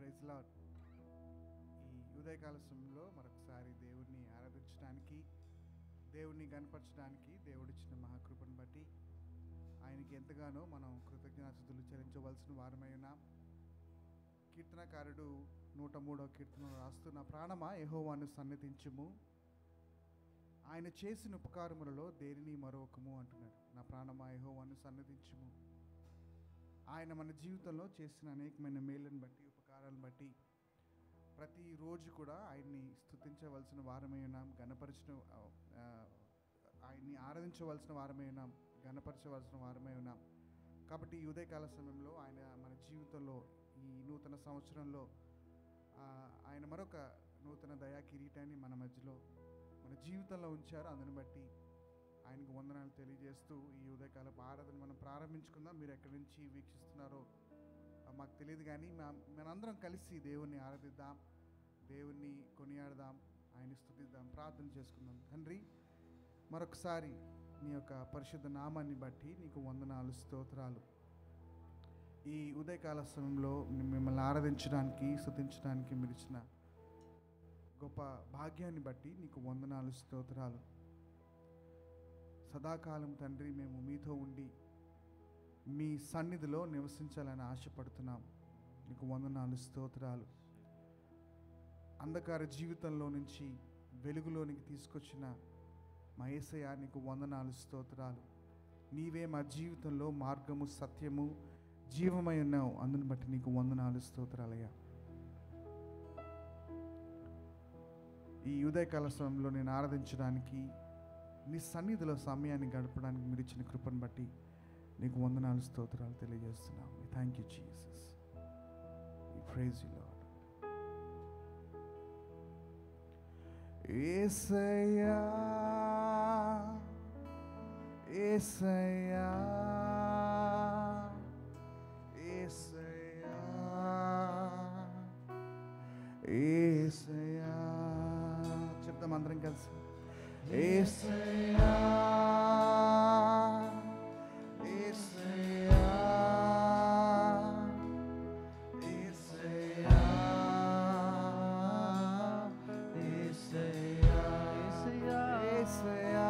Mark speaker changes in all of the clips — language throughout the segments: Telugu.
Speaker 1: ప్రైజ్ లాడ్ ఈ ఉదయకాల సమయంలో మరొకసారి దేవుణ్ణి ఆరాధించడానికి దేవుణ్ణి గనపరచడానికి దేవుడిచ్చిన మహాకృపను బట్టి ఆయనకి ఎంతగానో మనం కృతజ్ఞతాస్తుతులు చెల్లించవలసిన వారమై ఉన్నాం కీర్తనకారుడు నూట మూడో కీర్తన రాస్తూ నా ప్రాణమా యెహోవాను సన్నతించుము ఆయన చేసిన ఉపకారములలో దేనిని మరొకము అంటున్నాడు నా ప్రాణమా యెహోవాను సన్నతించుము ఆయన మన జీవితంలో చేసిన అనేకమైన మేళ్ళను బట్టి ఉపకారాలను బట్టి ప్రతిరోజు కూడా ఆయన్ని స్తుతించవలసిన వారమై ఉన్నాం గణపరచిన ఆ, ఆయన్ని ఆరాధించవలసిన వారమై ఉన్నాం గణపరచవలసిన వారమై ఉన్నాం కాబట్టి ఈ ఉదయకాల సమయంలో ఆయన మన జీవితంలో ఈ నూతన సంవత్సరంలో ఆ, ఆయన మరొక నూతన దయా కిరీటాన్ని మన మధ్యలో మన జీవితంలో ఉంచారు అందుని బట్టి ఆయనకు వందనాలు తెలియజేస్తూ ఈ ఉదయకాలపు ఆరాధన మనం ప్రారంభించుకుందాం మీరు ఎక్కడి నుంచి వీక్షిస్తున్నారో ఆ, మాకు తెలియదు కానీ మా మనందరం కలిసి దేవుణ్ణి ఆరాధిద్దాం దేవుణ్ణి కొనియాడదాం ఆయన స్తుతిద్దాం ప్రార్థన చేసుకుందాం తండ్రి మరొకసారి నీ యొక్క పరిశుద్ధ నామాన్ని బట్టి నీకు వందనాలు స్తోత్రాలు ఈ ఉదయకాల సమయంలో మిమ్మల్ని ఆరాధించడానికి స్తుతించడానికి మీరు ఇచ్చిన గొప్ప భాగ్యాన్ని బట్టి నీకు వందనాలు స్తోత్రాలు సదాకాలం తండ్రి మేము మీతో ఉండి మీ సన్నిధిలో నివసించాలని ఆశపడుతున్నాం నీకు వందనాలు స్తోత్రాలు అంధకార జీవితంలో నుంచి వెలుగులోనికి తీసుకొచ్చిన మా యేసయ్య నీకు వందనాలు స్తోత్రాలు నీవే మా జీవితంలో మార్గము సత్యము జీవమై ఉన్నావు అందుని బట్టి నీకు వందనాలు స్తోత్రాలయ్యా ఈ ఉదయకాల సమయంలో నేను ఆరాధించడానికి నీ సన్నిధిలో సమయాన్ని గడపడానికి మీరు ఇచ్చిన కృపను బట్టి నీకు వందనాలు స్తోత్రాలు తెలియజేస్తున్నాం thank you Jesus praise you Lord ఏసయ్యా ఏసయ్యా ఏసయ్యా ఏసయ్యా చెప్తాం అందరం కలిసి ఏసయ్యా ఏసయ్యా ఏసయ్యా ఏసయ్యా ఏసయ్యా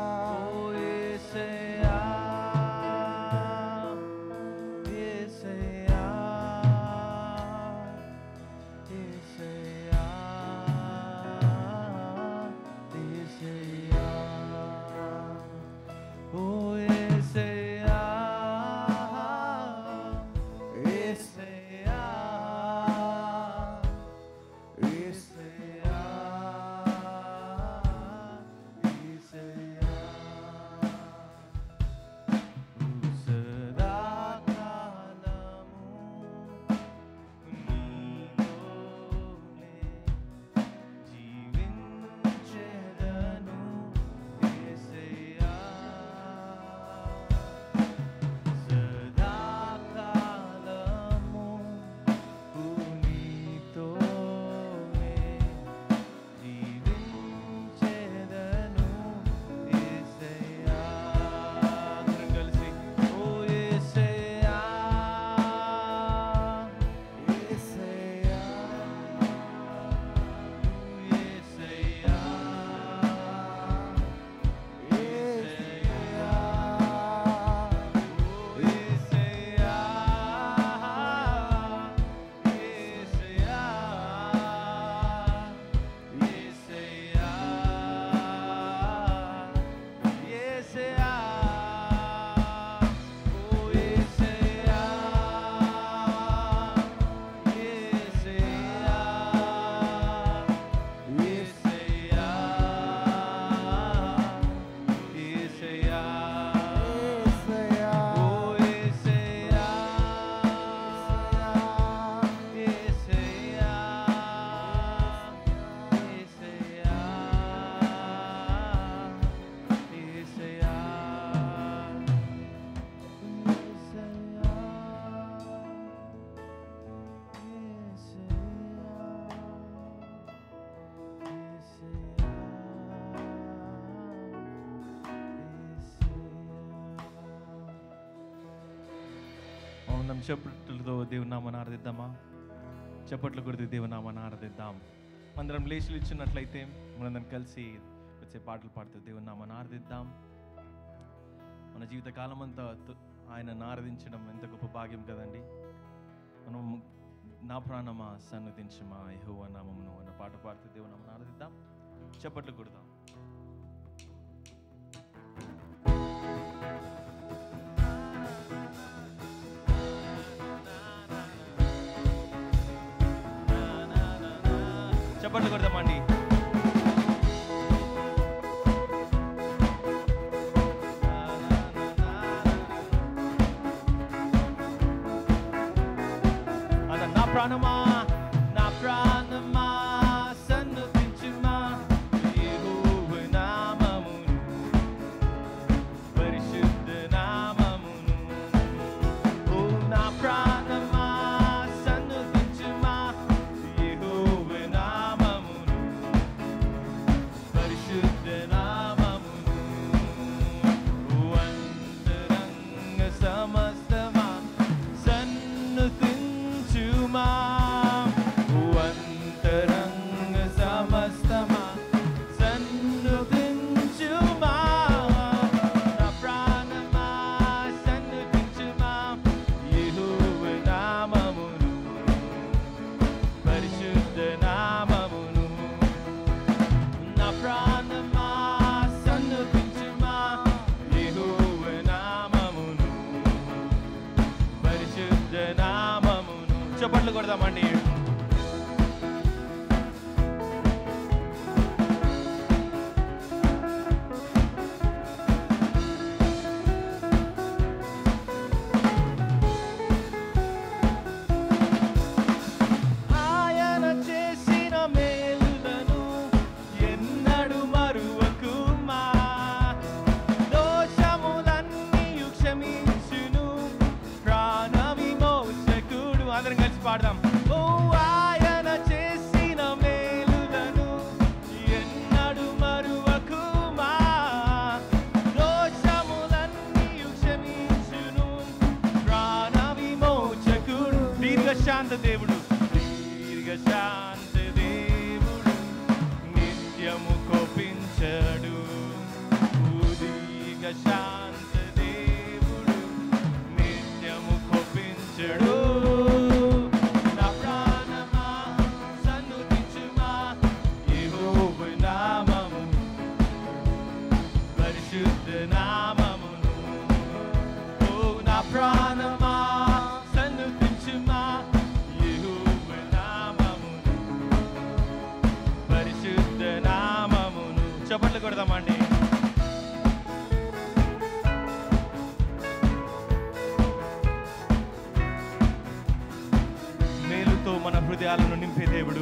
Speaker 2: నిమిషపులతో దేవుని నామని ఆరాధిద్దామా చప్పట్లు కొడుతూ దేవునామాన్ని ఆరాధిద్దాం అందరం లేచులు ఇచ్చినట్లయితే మనందరం కలిసి వచ్చే పాటలు పాడుతూ దేవునామాన్ని ఆరాధిద్దాం మన జీవిత కాలం అంతా తు- ఆయనను ఆరాధించడం ఎంత గొప్ప భాగ్యం కదండి మనం నా ప్రాణమా సన్నుతించమా యెహోవా నామమును అన్న పాట పాడుతూ దేవునామాన్ని ఆరాధిద్దాం చప్పట్లు కొడదాం చప్పట్లు కొడదామండి అన్న నా ప్రాణమా నా ప్రాణమా సన్నుతించుమా యెహోవా నామమును పరిశుద్ధ నామమును ఓ నా ప్రాణమా సన్నుతించుమా యెహోవా నామమును పరిశుద్ధ నామమును ఓ అంతరంగ సమస్తమా సన్నుతించుమా ఓ అంతరంగ సమస్తమా సన్నుతించుమా నా ప్రాణమా సన్నుతించుమా యెహోవా నామమును పరిశుద్ధ నామమును నా ప్రాణమా సన్నుతించుమా యెహోవా నామమును పరిశుద్ధ నామమును చప్పట్లు కొడదామండి ఆయన చేసిన మేలులను ఎన్నడు మరువకుమా దోషములన్నీ క్షమించును ప్రాణ విమోచకుడు అందరం కలిసి పాడదాం ఓ ఆయన చేసిన మేలులను ఎన్నడు మరువకుమా దోషములన్నీ క్షమించును ప్రాణ విమోచకుడు దీర్ఘశాంత దేవుడు దీర్ఘశాంత దేవుడు నిత్యము కోపించడు దీర్ఘశాంత దేవుడు నిత్యము కోపించడు నా ప్రాణమా సన్నుతించుమా యెహోవా నామము పరిశుద్ధ నామమును ఓ నా ప్రాణమా సన్నుతించుమా యెహోవా నామమును పరిశుద్ధ నామమును చప్పట్లు కొడదామండి మేలుతో మన హృదయాలను నింపే దేవుడు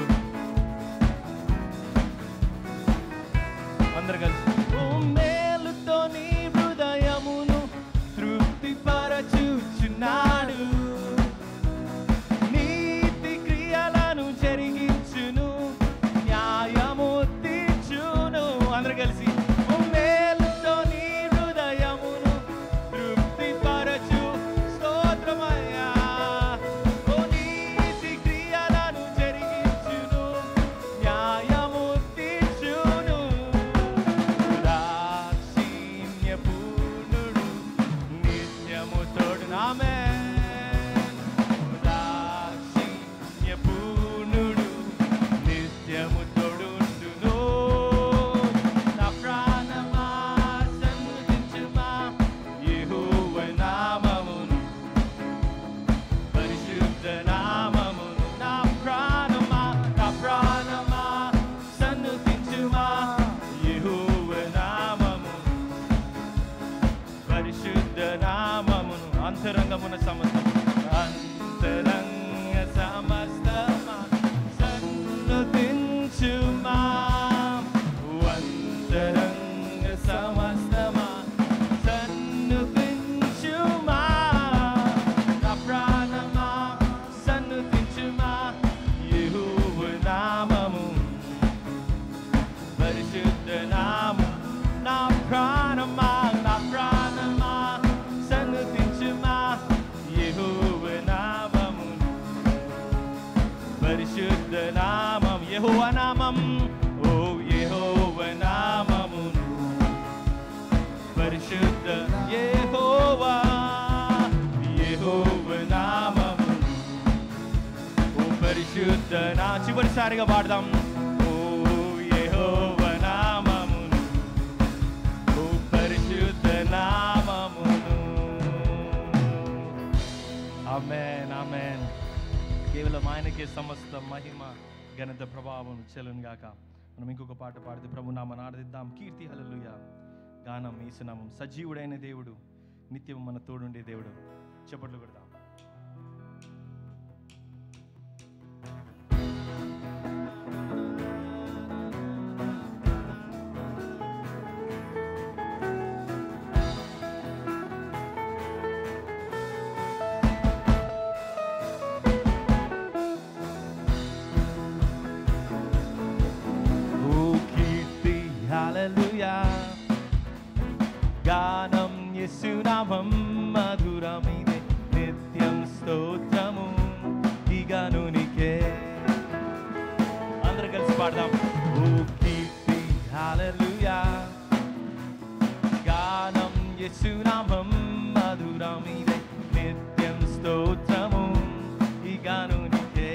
Speaker 2: అందరు కలిసి ఓ మేలుతో నీ హృదయమును తృప్తి పరచుచున్నాడు నీతి క్రియలను జరిగించును న్యాయము తీర్చును అందరు కలిసి ఓ మేలుతో నీ హృదయమును తృప్తి పరచు స్తోత్రమయ్యా ఓ నీతి క్రియలను జరిగించును న్యాయము తీర్చును దాక్షిణ్య పూర్ణుడు నిత్యము తోడు నామే దాక్షిణ్య పూర్ణుడు నిత్యము తోడుండును నా ప్రాణమా సన్నుతించుమా యెహోవా నామమును పరిశుద్ధ నామమును నా ప్రాణమా నా ప్రాణమా సన్నుతించుమా యెహోవా నామమును పరిశుద్ధ నామమును అంతరంగమున సమస్తం అంతరంగ సమస్తమా సన్నుతించుమా అంతరంగ సమస్తమా సన్నుతించుమా నా ప్రాణమా సన్నుతించుమా యెహోవా నామము పరిశుద్ధ నామం నా ప్రాణమా నా ప్రాణమా సన్నుతించుమా పరిశుద్ధ నామం యెహోవ నామం ఓ యెహోవ నామమును పరిశుద్ధ యెహోవా యెహోవ నామమును ఓ పరిశుద్ధ నా చివరిసారిగా పాడదాం ఓ యెహోవ నామమును ఓ పరిశుద్ధ నామమును ఆమేన్ ఆమేన్ కేవలం ఆయనకే సమస్త మహిమ ఘనత ప్రభావం చెల్లును గాక మనం ఇంకొక పాట పాడితే ప్రభు నామని ఆరాధిద్దాం కీర్తి హల్లెలూయా గానం ఈసునామం సజీవుడైన దేవుడు నిత్యం మన తోడుండే దేవుడు చప్పట్లు కొడదాం ఓ కీర్తి హల్లెలూయా గానం యేసునామం మధురమిదే నిత్యం స్తోత్రము ఈ గానునికే అందరం కలిసి పాడదాం ఓ కీర్తి హల్లెలూయా గానం యేసునామం మధురమిదే నిత్యం స్తోత్రము ఈ గానునికే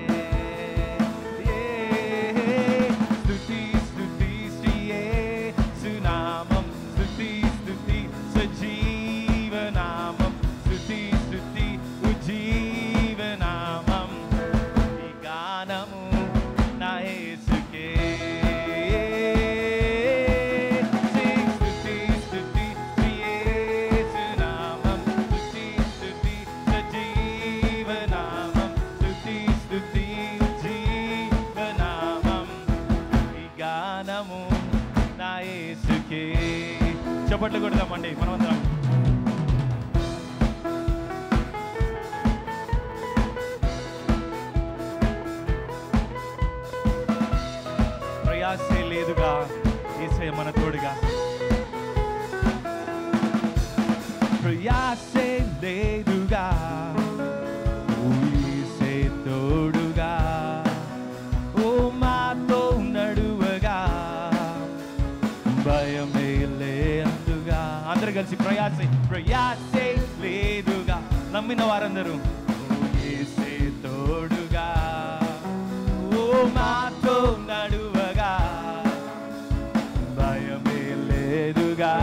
Speaker 2: స్తుతి స్తుతి శ్రీయే సునామం స్తుతి స్తుతి సజీవనామం స్తుతి స్తుతి ఉజ్జీవనామం ఈ గానము నా యేసుకే Sing స్తుతి స్తుతి శ్రీయేసునామం స్తుతి స్తుతి సజీవనామం స్తుతి స్తుతి జీవనామం ఈ గానము నా యేసుకే చప్పట్లు కొడదామండి మనమందరం ప్రయాసే లేదుగా ఏసే మన తోడుగా ప్రయాసే లేదుగా ఓ యేసే తోడుగా ఓ మాతో నడువగా భయమే లేదుగా అందరు కలిసి ప్రయాసే ప్రయాసే లేదుగా నమ్మిన వారందరూ ఓ యేసే తోడుగా ఓ మాతో నడువగా భయమే లేదుగా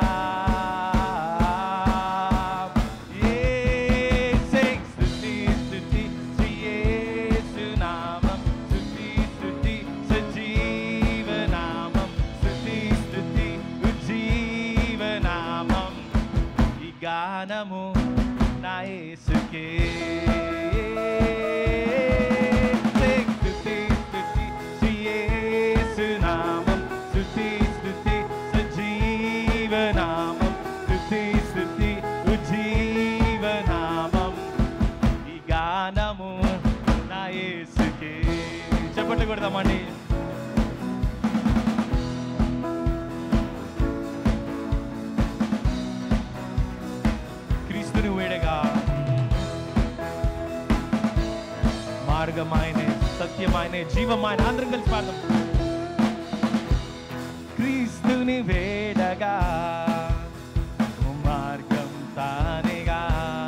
Speaker 2: యేసే స్తుతి స్తుతి శ్రీ యేసునామం స్తుతి స్తుతి సజీవనామం స్తుతి స్తుతి ఉజ్జీవనామం ఈ గానము నా యేసుకే స్తుతి స్తుతి శ్రీ యేసునామం స్తుతి స్తుతి సజీవనామం స్తుతి స్తుతి ఉజ్జీవనామం ఈ గానము నా యేసుకే చెప్పండి కొడదామండి క్రీస్తుని వేడగా మార్గమాయనే సత్యమాయనే జీవమాయన అందరం కలిసి పాడదాం క్రీస్తుని వేడగా మార్గం తానేగా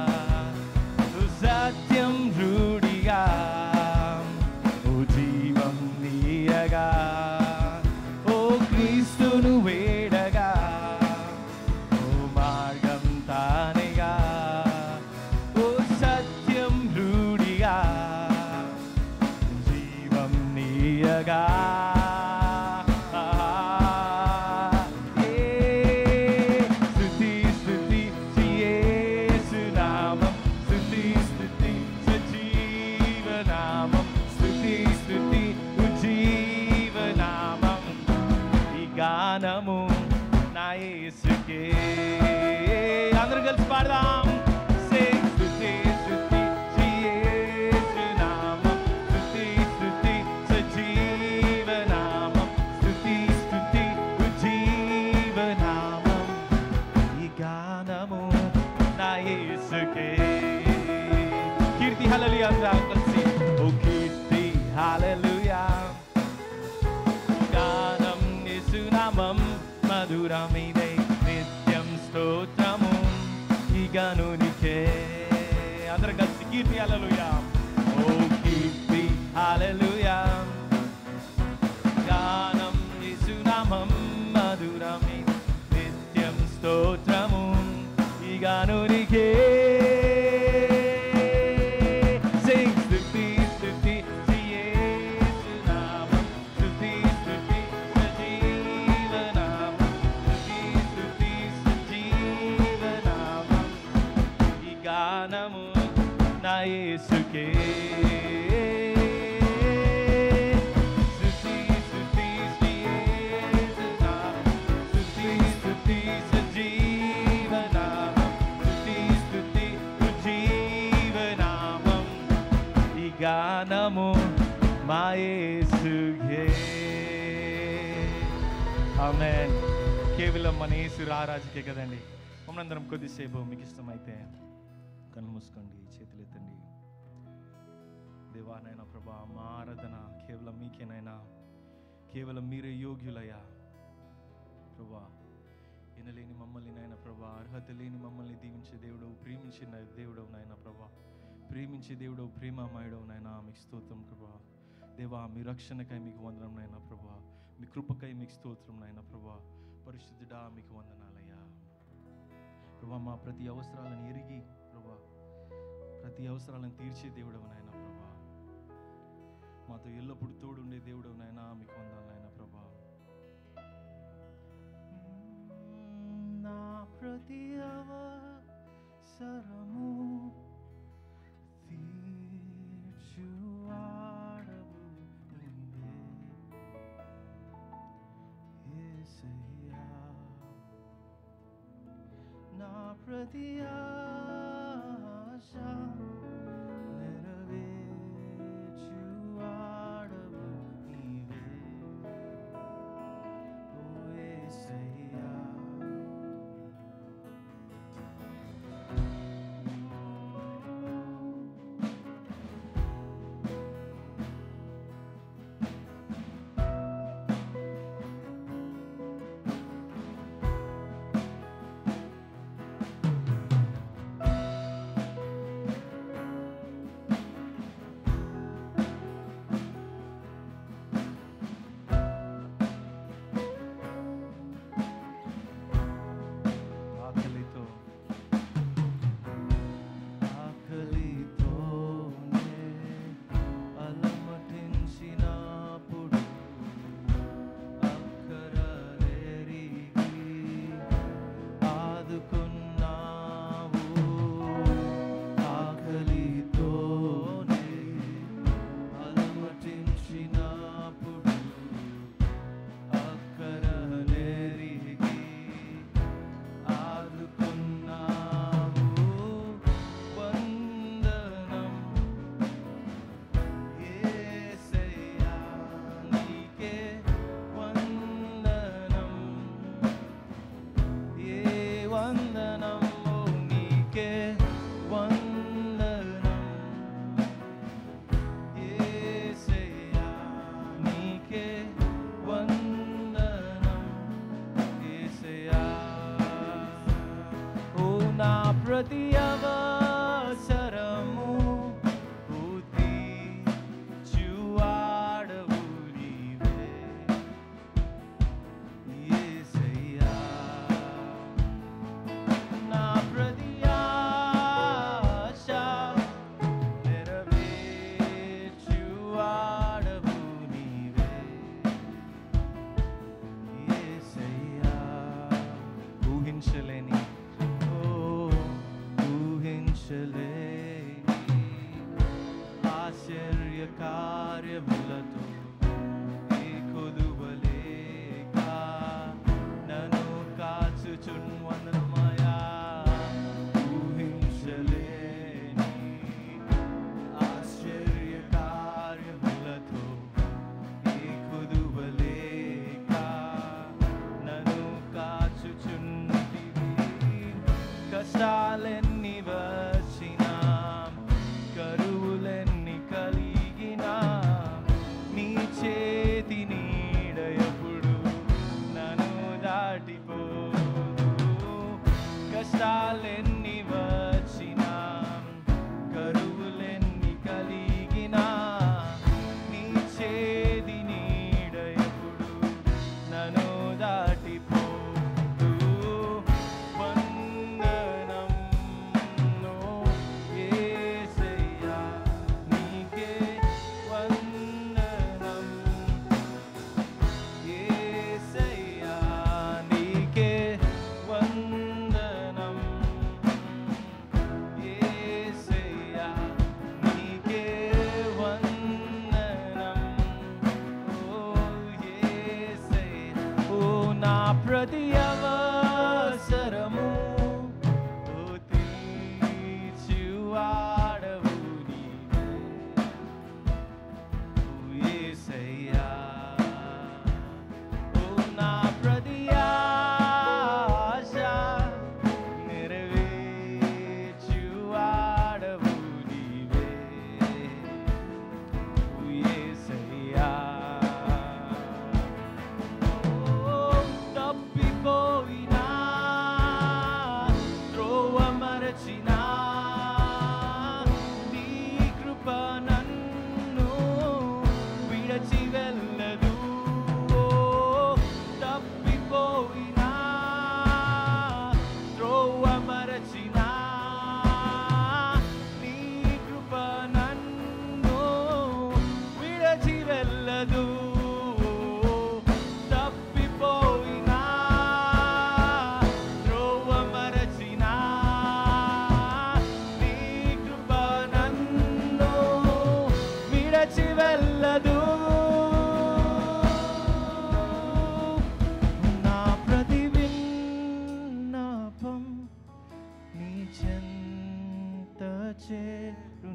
Speaker 2: సత్యం రూఢిగా ఓ జీవం నీయగా ఓ క్రీస్తును వేడగా ఓ మార్గం తానేగా ఓ సత్యం రూఢిగా జీవం నీయగా ఏ స్తుతి స్తుతి శ్రీ యేసునామం స్తుతి స్తుతి సజీవనామం స్తుతి స్తుతి ఉజ్జీవనామం ఈ గానము నా యేసుకే అందరూ కలిసి పాడదాం Sing స్తుతి స్తుతి శ్రీ యేసునామం స్తుతి స్తుతి సజీవనామం స్తుతి స్తుతి ఉజ్జీవనామం ఈ గానము నా యేసుకే కీర్తి హల్లెలూయా అందరూ కలిసి ఓ కీర్తి హల్లెలూయా గానం యేసునామం మధురమిదే నిత్యం స్తోత్రము ఈ గనునికే అందరం కలిసి కీర్తి హల్లెలూయా ఓ కీర్తి హల్లెలూయా గానం యేసునామం మధురమి నిత్యం స్తోత్రము ఈ గనునికే Sing స్తుతి స్తుతి శ్రీ యేసునామం స్తుతి స్తుతి సజీవనామం స్తుతి స్తుతి సజీవనామం ఈ గానము నా యేసుకే స్తుతి స్తుతి శ్రీ యేసునామం స్తుతి స్తుతి సజీవనామం స్తుతి స్తుతి సజీవనామం ఈ గానము మా యేసుకే ఆమేన్ కేవలం మన యేసు రారాజుకే కదండి మనందరం కొద్దిసేపు మీకు ఇష్టమైతే కళ్ళు మూసుకోండి చేతులు ఎత్తండి దేవానైనా ప్రభా మా ఆరాధన కేవలం మీకేనైనా కేవలం మీరే యోగ్యులయ్యా ప్రభా వినలేని మమ్మల్ని నాయన ప్రభా అర్హత లేని మమ్మల్ని దీవించే దేవుడు ప్రేమించిన దేవుడు నాయన ప్రభా ప్రేమించే దేవుడు ప్రేమామయుడు నాయన మీకు స్తోత్రం ప్రభా దేవా మీ రక్షణకై మీకు వందనం నాయన ప్రభా మీ కృపకై మీకు స్తోత్రం నాయన ప్రభా పరిశుద్ధుడా మీకు వందనాలయ్యా ప్రభా మా ప్రతి అవసరాలను ఎరిగి ప్రభా ప్రతి అవసరాలను తీర్చే దేవుడు నాయన ప్రభా మాతో ఎల్లప్పుడు తోడుండే దేవుడు నాయన మీకు వందాలు నాయన ప్రభా నా ప్రతి అవసరము తీర్చువాడవు నీవే. యేసయ్యా. నా ప్రతి ఆశ నెరవేర్చువాడవు నీవే. ఓ యేసయ్యా.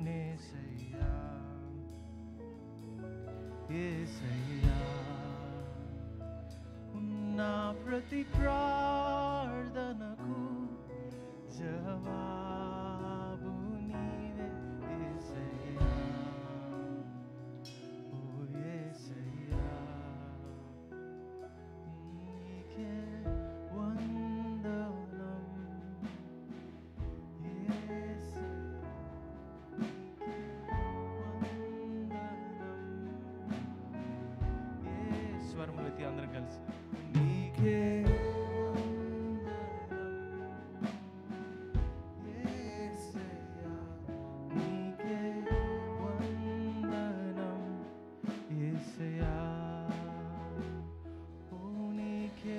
Speaker 2: అవునేసయ్యా ఏసయ్యా నా ప్రతి ప్రార్థనకు జవాబు నీవే ఏసయ్యా ఓ ఏసయ్యా నీకే వందనం యేసయ్యా స్వరములెత్తి అందరం కలిసి నీకే నీకే వందనం యేసయ్యా ఓ నీకే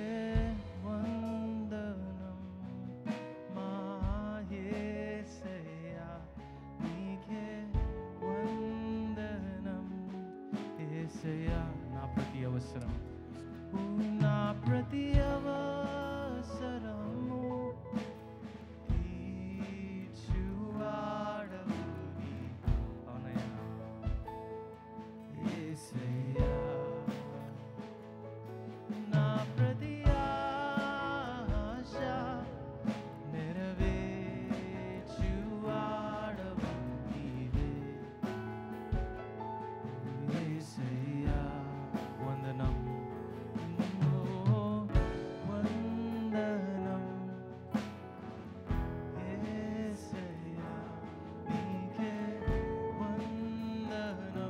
Speaker 2: వందనం మా యేసయ్యా నీకే వందనం యేసయ్యా నా ప్రతి అవసరం ఓ నా ప్రతి అవసరము తీర్చువాడవు నీవు. అవునయ్యా యేసయ్యా నా ప్రతి ఆశ నెరవేర్చువాడవు నీవే. యేసయ్యా, వందనం ఓ, వందనం యేసయ్యా, నీకే వందనం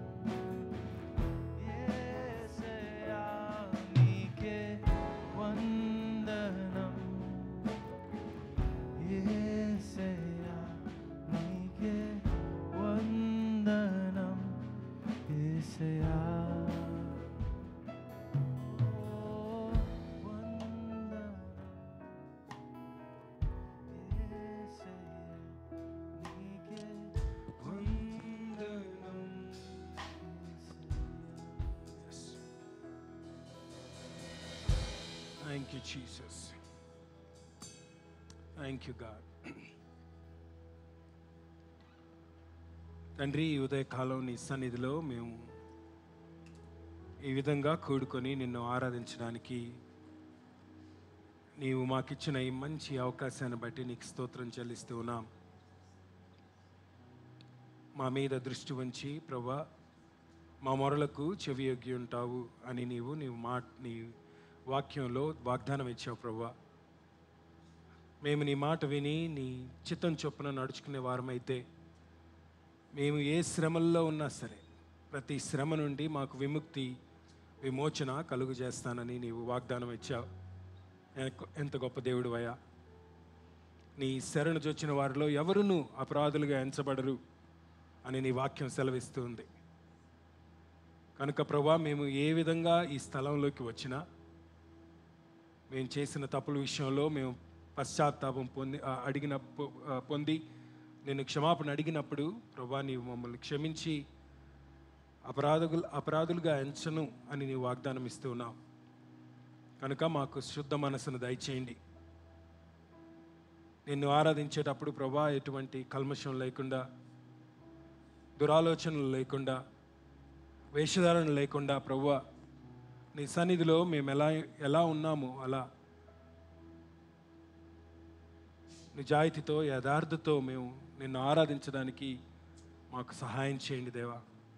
Speaker 2: యేసయ్యా, నీకే వందనం యేసయ్యా, నీకే వందనం యేసయ్యా. ఓ, వందనం యేసయ్యా, నీకే వందనం యేసయ్యా.
Speaker 3: Thank you, Jesus. Thank you, God. తండ్రి ఈ ఉదయకాలం నీ సన్నిధిలో మేము ఈ విధంగా కూడుకొని నిన్ను ఆరాధించడానికి నీవు మాకిచ్చిన ఈ మంచి అవకాశాన్ని బట్టి నీకు స్తోత్రం చెల్లిస్తూ ఉన్నాం మా మీద దృష్టి ఉంచి ప్రభా మా మొరలకు చెవి యొగ్గి ఉంటావు అని నీవు నీవు మా నీ వాక్యంలో వాగ్దానం ఇచ్చావు ప్రభా మేము నీ మాట విని నీ చిత్తం చొప్పున నడుచుకునే వారమైతే మేము ఏ శ్రమల్లో ఉన్నా సరే ప్రతి శ్రమ నుండి మాకు విముక్తి విమోచన కలుగు చేస్తానని నీవు వాగ్దానం ఇచ్చావు ఎన్- ఎంత గొప్ప దేవుడు అయ్యా నీ శరణు చొచ్చిన వారిలో ఎవరునూ అపరాధులుగా ఎంచబడరు అని నీ వాక్యం సెలవిస్తుంది కనుక ప్రభా మేము ఏ విధంగా ఈ స్థలంలోకి వచ్చినా మేము చేసిన తప్పుల విషయంలో మేము పశ్చాత్తాపం పొంది ఆ, అడిగిన పొ- ఆ, పొంది నేను క్షమాపణ అడిగినప్పుడు ప్రభా నీవు మమ్మల్ని క్షమించి అపరాధులు అపరాధులుగా ఎంచను అని నీవు వాగ్దానం ఇస్తూ ఉన్నావు కనుక మాకు శుద్ధ మనసును దయచేయండి నిన్ను ఆరాధించేటప్పుడు ప్రభా ఎటువంటి కల్మషం లేకుండా దురాలోచనలు లేకుండా వేషధారణ లేకుండా ప్రభు నీ సన్నిధిలో మేము ఎలా ఎలా ఉన్నామో అలా నిజాయితీతో యథార్థతో మేము నిన్ను ఆరాధించడానికి మాకు సహాయం చేయండి దేవా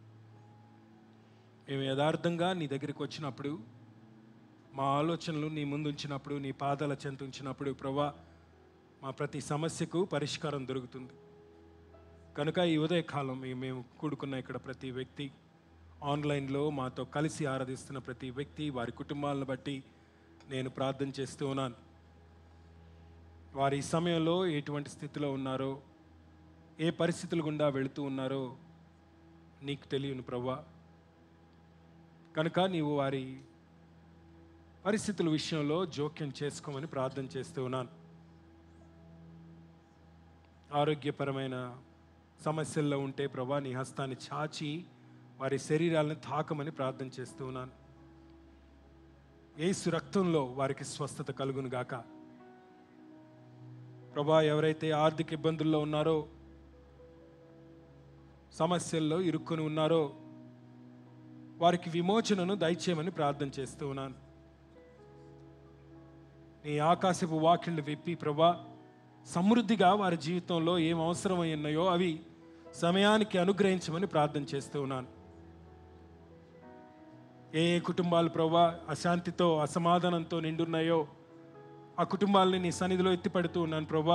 Speaker 3: మేము యథార్థంగా నీ దగ్గరికి వచ్చినప్పుడు మా ఆలోచనలు నీ ముందు ఉంచినప్పుడు నీ పాదాల చెంత ఉంచినప్పుడు ప్రభా మా ప్రతి సమస్యకు పరిష్కారం దొరుకుతుంది కనుక ఈ ఉదయకాలం మేము మేము కూడుకున్న ఇక్కడ ప్రతి వ్యక్తి ఆన్లైన్లో మాతో కలిసి ఆరాధిస్తున్న ప్రతి వ్యక్తి వారి కుటుంబాలను బట్టి నేను ప్రార్థన చేస్తూ ఉన్నాను వారి ఈ సమయంలో ఎటువంటి స్థితిలో ఉన్నారో ఏ పరిస్థితుల గుండా వెళుతూ ఉన్నారో నీకు తెలియను ప్రభా కనుక నీవు వారి పరిస్థితుల విషయంలో జోక్యం చేసుకోమని ప్రార్థన చేస్తూ ఉన్నాను ఆరోగ్యపరమైన సమస్యల్లో ఉంటే ప్రభా నీ హస్తాన్ని చాచి వారి శరీరాలను తాకమని ప్రార్థన చేస్తూ ఉన్నాను ఏసు రక్తంలో వారికి స్వస్థత కలుగును గాక ప్రభా ఎవరైతే ఆర్థిక ఇబ్బందుల్లో ఉన్నారో సమస్యల్లో ఇరుక్కొని ఉన్నారో వారికి విమోచనను దయచేయమని ప్రార్థన చేస్తూ ఉన్నాను నీ ఆకాశపు వాకిళ్ళు విప్పి ప్రభా సమృద్ధిగా వారి జీవితంలో ఏం అవసరమై ఉన్నాయో అవి సమయానికి అనుగ్రహించమని ప్రార్థన చేస్తూ ఉన్నాను ఏ ఏ కుటుంబాలు ప్రభా అశాంతితో అసమాధానంతో నిండున్నాయో ఆ కుటుంబాలని నీ సన్నిధిలో ఎత్తిపడుతూ ఉన్నాను ప్రభా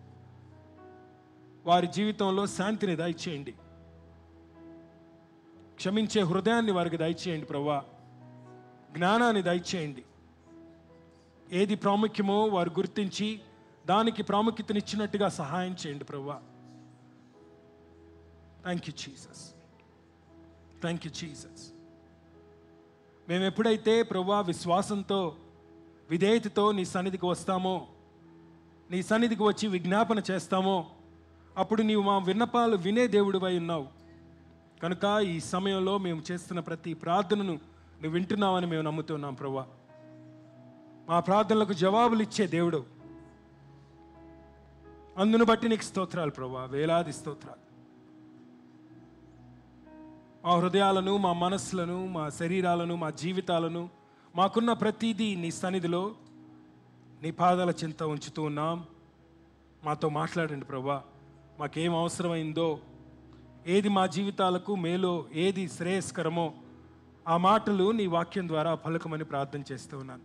Speaker 3: వారి జీవితంలో శాంతిని దయచేయండి క్షమించే హృదయాన్ని వారికి దయచేయండి ప్రభా జ్ఞానాన్ని దయచేయండి ఏది ప్రాముఖ్యమో వారు గుర్తించి దానికి ప్రాముఖ్యతనిచ్చినట్టుగా సహాయం చేయండి ప్రభా thank you Jesus thank you Jesus మేము ఎప్పుడైతే ప్రభా విశ్వాసంతో విధేయతతో నీ సన్నిధికి వస్తామో నీ సన్నిధికి వచ్చి విజ్ఞాపన చేస్తామో అప్పుడు నీవు మా విన్నపాలు వినే దేవుడివై ఉన్నావు కనుక ఈ సమయంలో మేము చేస్తున్న ప్రతి ప్రార్థనను నువ్వు వింటున్నావని మేము నమ్ముతున్నాం ప్రభా మా ప్రార్థనలకు జవాబులు ఇచ్చే దేవుడు అందును బట్టి నీకు స్తోత్రాలు ప్రభా వేలాది స్తోత్రాలు మా హృదయాలను మా మనస్సులను మా శరీరాలను మా జీవితాలను మాకున్న ప్రతిదీ నీ సన్నిధిలో నీ పాదాల చింత ఉంచుతూ ఉన్నాం మాతో మాట్లాడండి ప్రభా మాకేం అవసరమైందో ఏది మా జీవితాలకు మేలో ఏది శ్రేయస్కరమో ఆ మాటలు నీ వాక్యం ద్వారా పలకమని ప్రార్థన చేస్తూ ఉన్నాను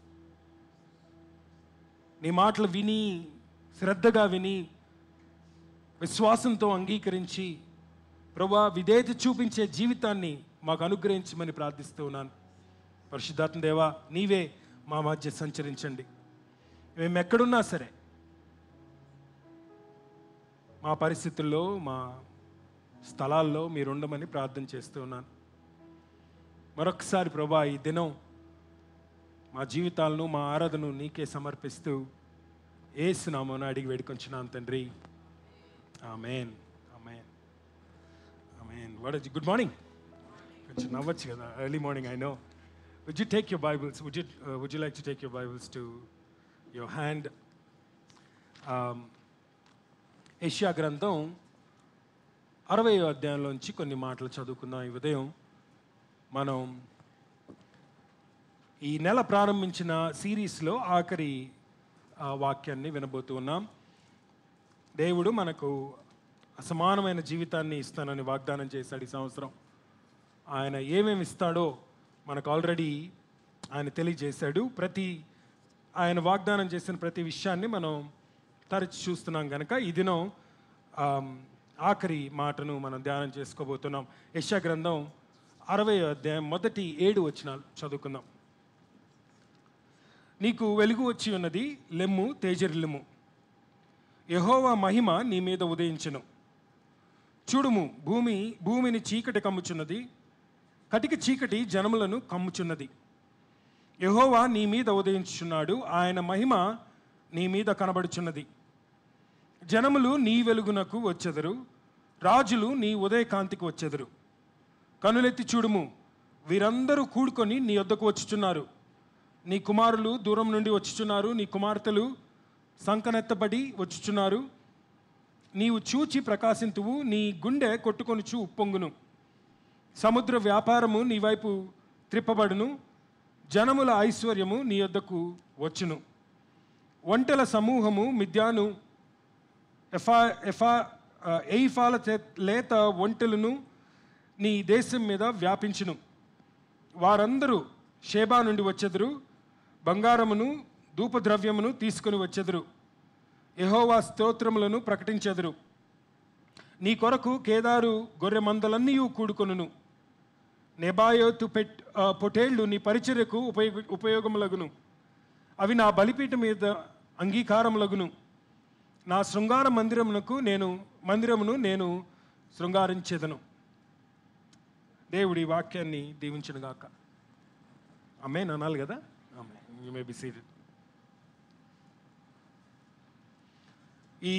Speaker 3: నీ మాటలు విని శ్రద్ధగా విని విశ్వాసంతో అంగీకరించి ప్రభా విధేయత చూపించే జీవితాన్ని మాకు అనుగ్రహించమని ప్రార్థిస్తూ ఉన్నాను పరిశుద్ధాత్మ దేవా నీవే మా మధ్య సంచరించండి మేము ఎక్కడున్నా సరే మా పరిస్థితుల్లో మా స్థలాల్లో మీరు ఉండమని ప్రార్థన చేస్తూ ఉన్నాను మరొకసారి ప్రభా ఈ దినం మా జీవితాలను మా ఆరాధను నీకే సమర్పిస్తూ ఏసునామను అడిగి వేడుకొంచున్నాను తండ్రి amen amen amen what good morning కొంచెం నవ్వచ్చు కదా early morning I know would you take your Bibles would you would you like to take your Bibles to your hand ఏషియా గ్రంథం అరవై అధ్యాయంలోంచి కొన్ని మాటలు చదువుకుందాం ఈ ఉదయం మనం ఈ నెల ప్రారంభించిన సిరీస్లో ఆఖరి ఆ, వాక్యాన్ని వినబోతూ ఉన్నాం దేవుడు మనకు అసమానమైన జీవితాన్ని ఇస్తానని వాగ్దానం చేశాడు ఈ సంవత్సరం ఆయన ఏమేమి ఇస్తాడో మనకు ఆల్రెడీ ఆయన తెలియజేశాడు ప్రతి ఆయన వాగ్దానం చేసిన ప్రతి విషయాన్ని మనం తరచి చూస్తున్నాం కనుక ఈ దినం ఆమ్, ఆఖరి మాటను మనం ధ్యానం చేసుకోబోతున్నాం యశ గ్రంథం అరవై అధ్యాయం మొదటి ఏడు వచనాలు చదువుకుందాం నీకు వెలుగు వచ్చి ఉన్నది లెమ్ము తేజరిల్లుము యహోవా మహిమ నీ మీద ఉదయించును చూడుము భూమి భూమిని చీకటి కమ్ముచున్నది కటిక చీకటి జనములను కమ్ముచున్నది యహోవా నీ మీద ఉదయించుచున్నాడు ఆయన మహిమ నీ మీద కనబడుచున్నది జనములు నీ వెలుగునకు వచ్చెదరు రాజులు నీ ఉదయకాంతికి వచ్చెదరు కనులెత్తి చూడుము వీరందరూ కూడుకొని నీ వద్దకు వచ్చుచున్నారు నీ కుమారులు దూరం నుండి వచ్చుచున్నారు నీ కుమార్తెలు సంకనెత్తబడి వచ్చుచున్నారు నీవు చూచి ప్రకాశింతువు నీ గుండె కొట్టుకొనుచు ఉప్పొంగును సముద్ర వ్యాపారము నీ వైపు త్రిప్పబడును జనముల ఐశ్వర్యము నీ యొద్దకు వచ్చును ఒంటెల సమూహము మిద్యాను ఎఫా ఎఫా ఆ, ఎయిఫాల చే- లేత ఒంటెలను నీ దేశం మీద వ్యాపించును వారందరూ షేబా నుండి వచ్చెదరు బంగారమును ధూపద్రవ్యమును తీసుకుని వచ్చెదరు యెహోవా స్తోత్రములను ప్రకటించెదరు నీ కొరకు కేదారు గొర్రె మందలన్నీ కూడుకొనును నెబాయోతు పెట్ ఆ, పొటేళ్లు నీ పరిచర్యకు ఉపయోగ ఉపయోగములగును అవి నా బలిపీఠ మీద అంగీకారములగును నా శృంగార మందిరమునకు నేను మందిరమును నేను శృంగారించేదను దేవుడి వాక్యాన్ని దీవించను గాక అమ్మే అనాలి కదా అమ్మే యూ మే బి సీటెడ్ ఈ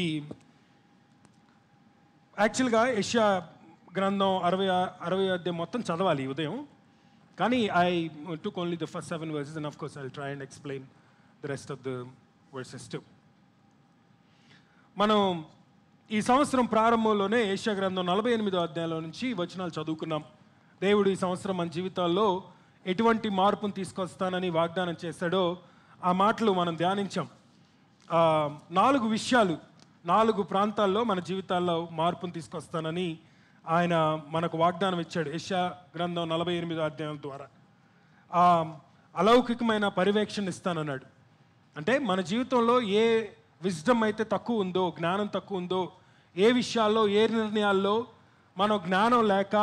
Speaker 3: యాక్చువల్గా యష్యా గ్రంథం అరవై అరవై అధ్యాయం మొత్తం చదవాలి ఈ ఉదయం కానీ I took only the first seven verses and of course I try and explain the rest of the verses to మనం ఈ సంవత్సరం ప్రారంభంలోనే ఏషియా గ్రంథం నలభై ఎనిమిదో అధ్యాయంలో నుంచి ఈ వచనాలు చదువుకున్నాం దేవుడు ఈ సంవత్సరం మన జీవితాల్లో ఎటువంటి మార్పును తీసుకొస్తానని వాగ్దానం చేశాడో ఆ మాటలు మనం ధ్యానించాం ఆ, నాలుగు విషయాలు నాలుగు ప్రాంతాల్లో మన జీవితాల్లో మార్పును తీసుకొస్తానని ఆయన మనకు వాగ్దానం ఇచ్చాడు యశా గ్రంథం నలభై ఎనిమిదో అధ్యాయం ద్వారా ఆ అలౌకికమైన పర్యవేక్షణ ఇస్తానన్నాడు అంటే మన జీవితంలో ఏ విజ్డమ్ అయితే తక్కువ ఉందో జ్ఞానం తక్కువ ఉందో ఏ విషయాల్లో ఏ నిర్ణయాల్లో మనం జ్ఞానం లేక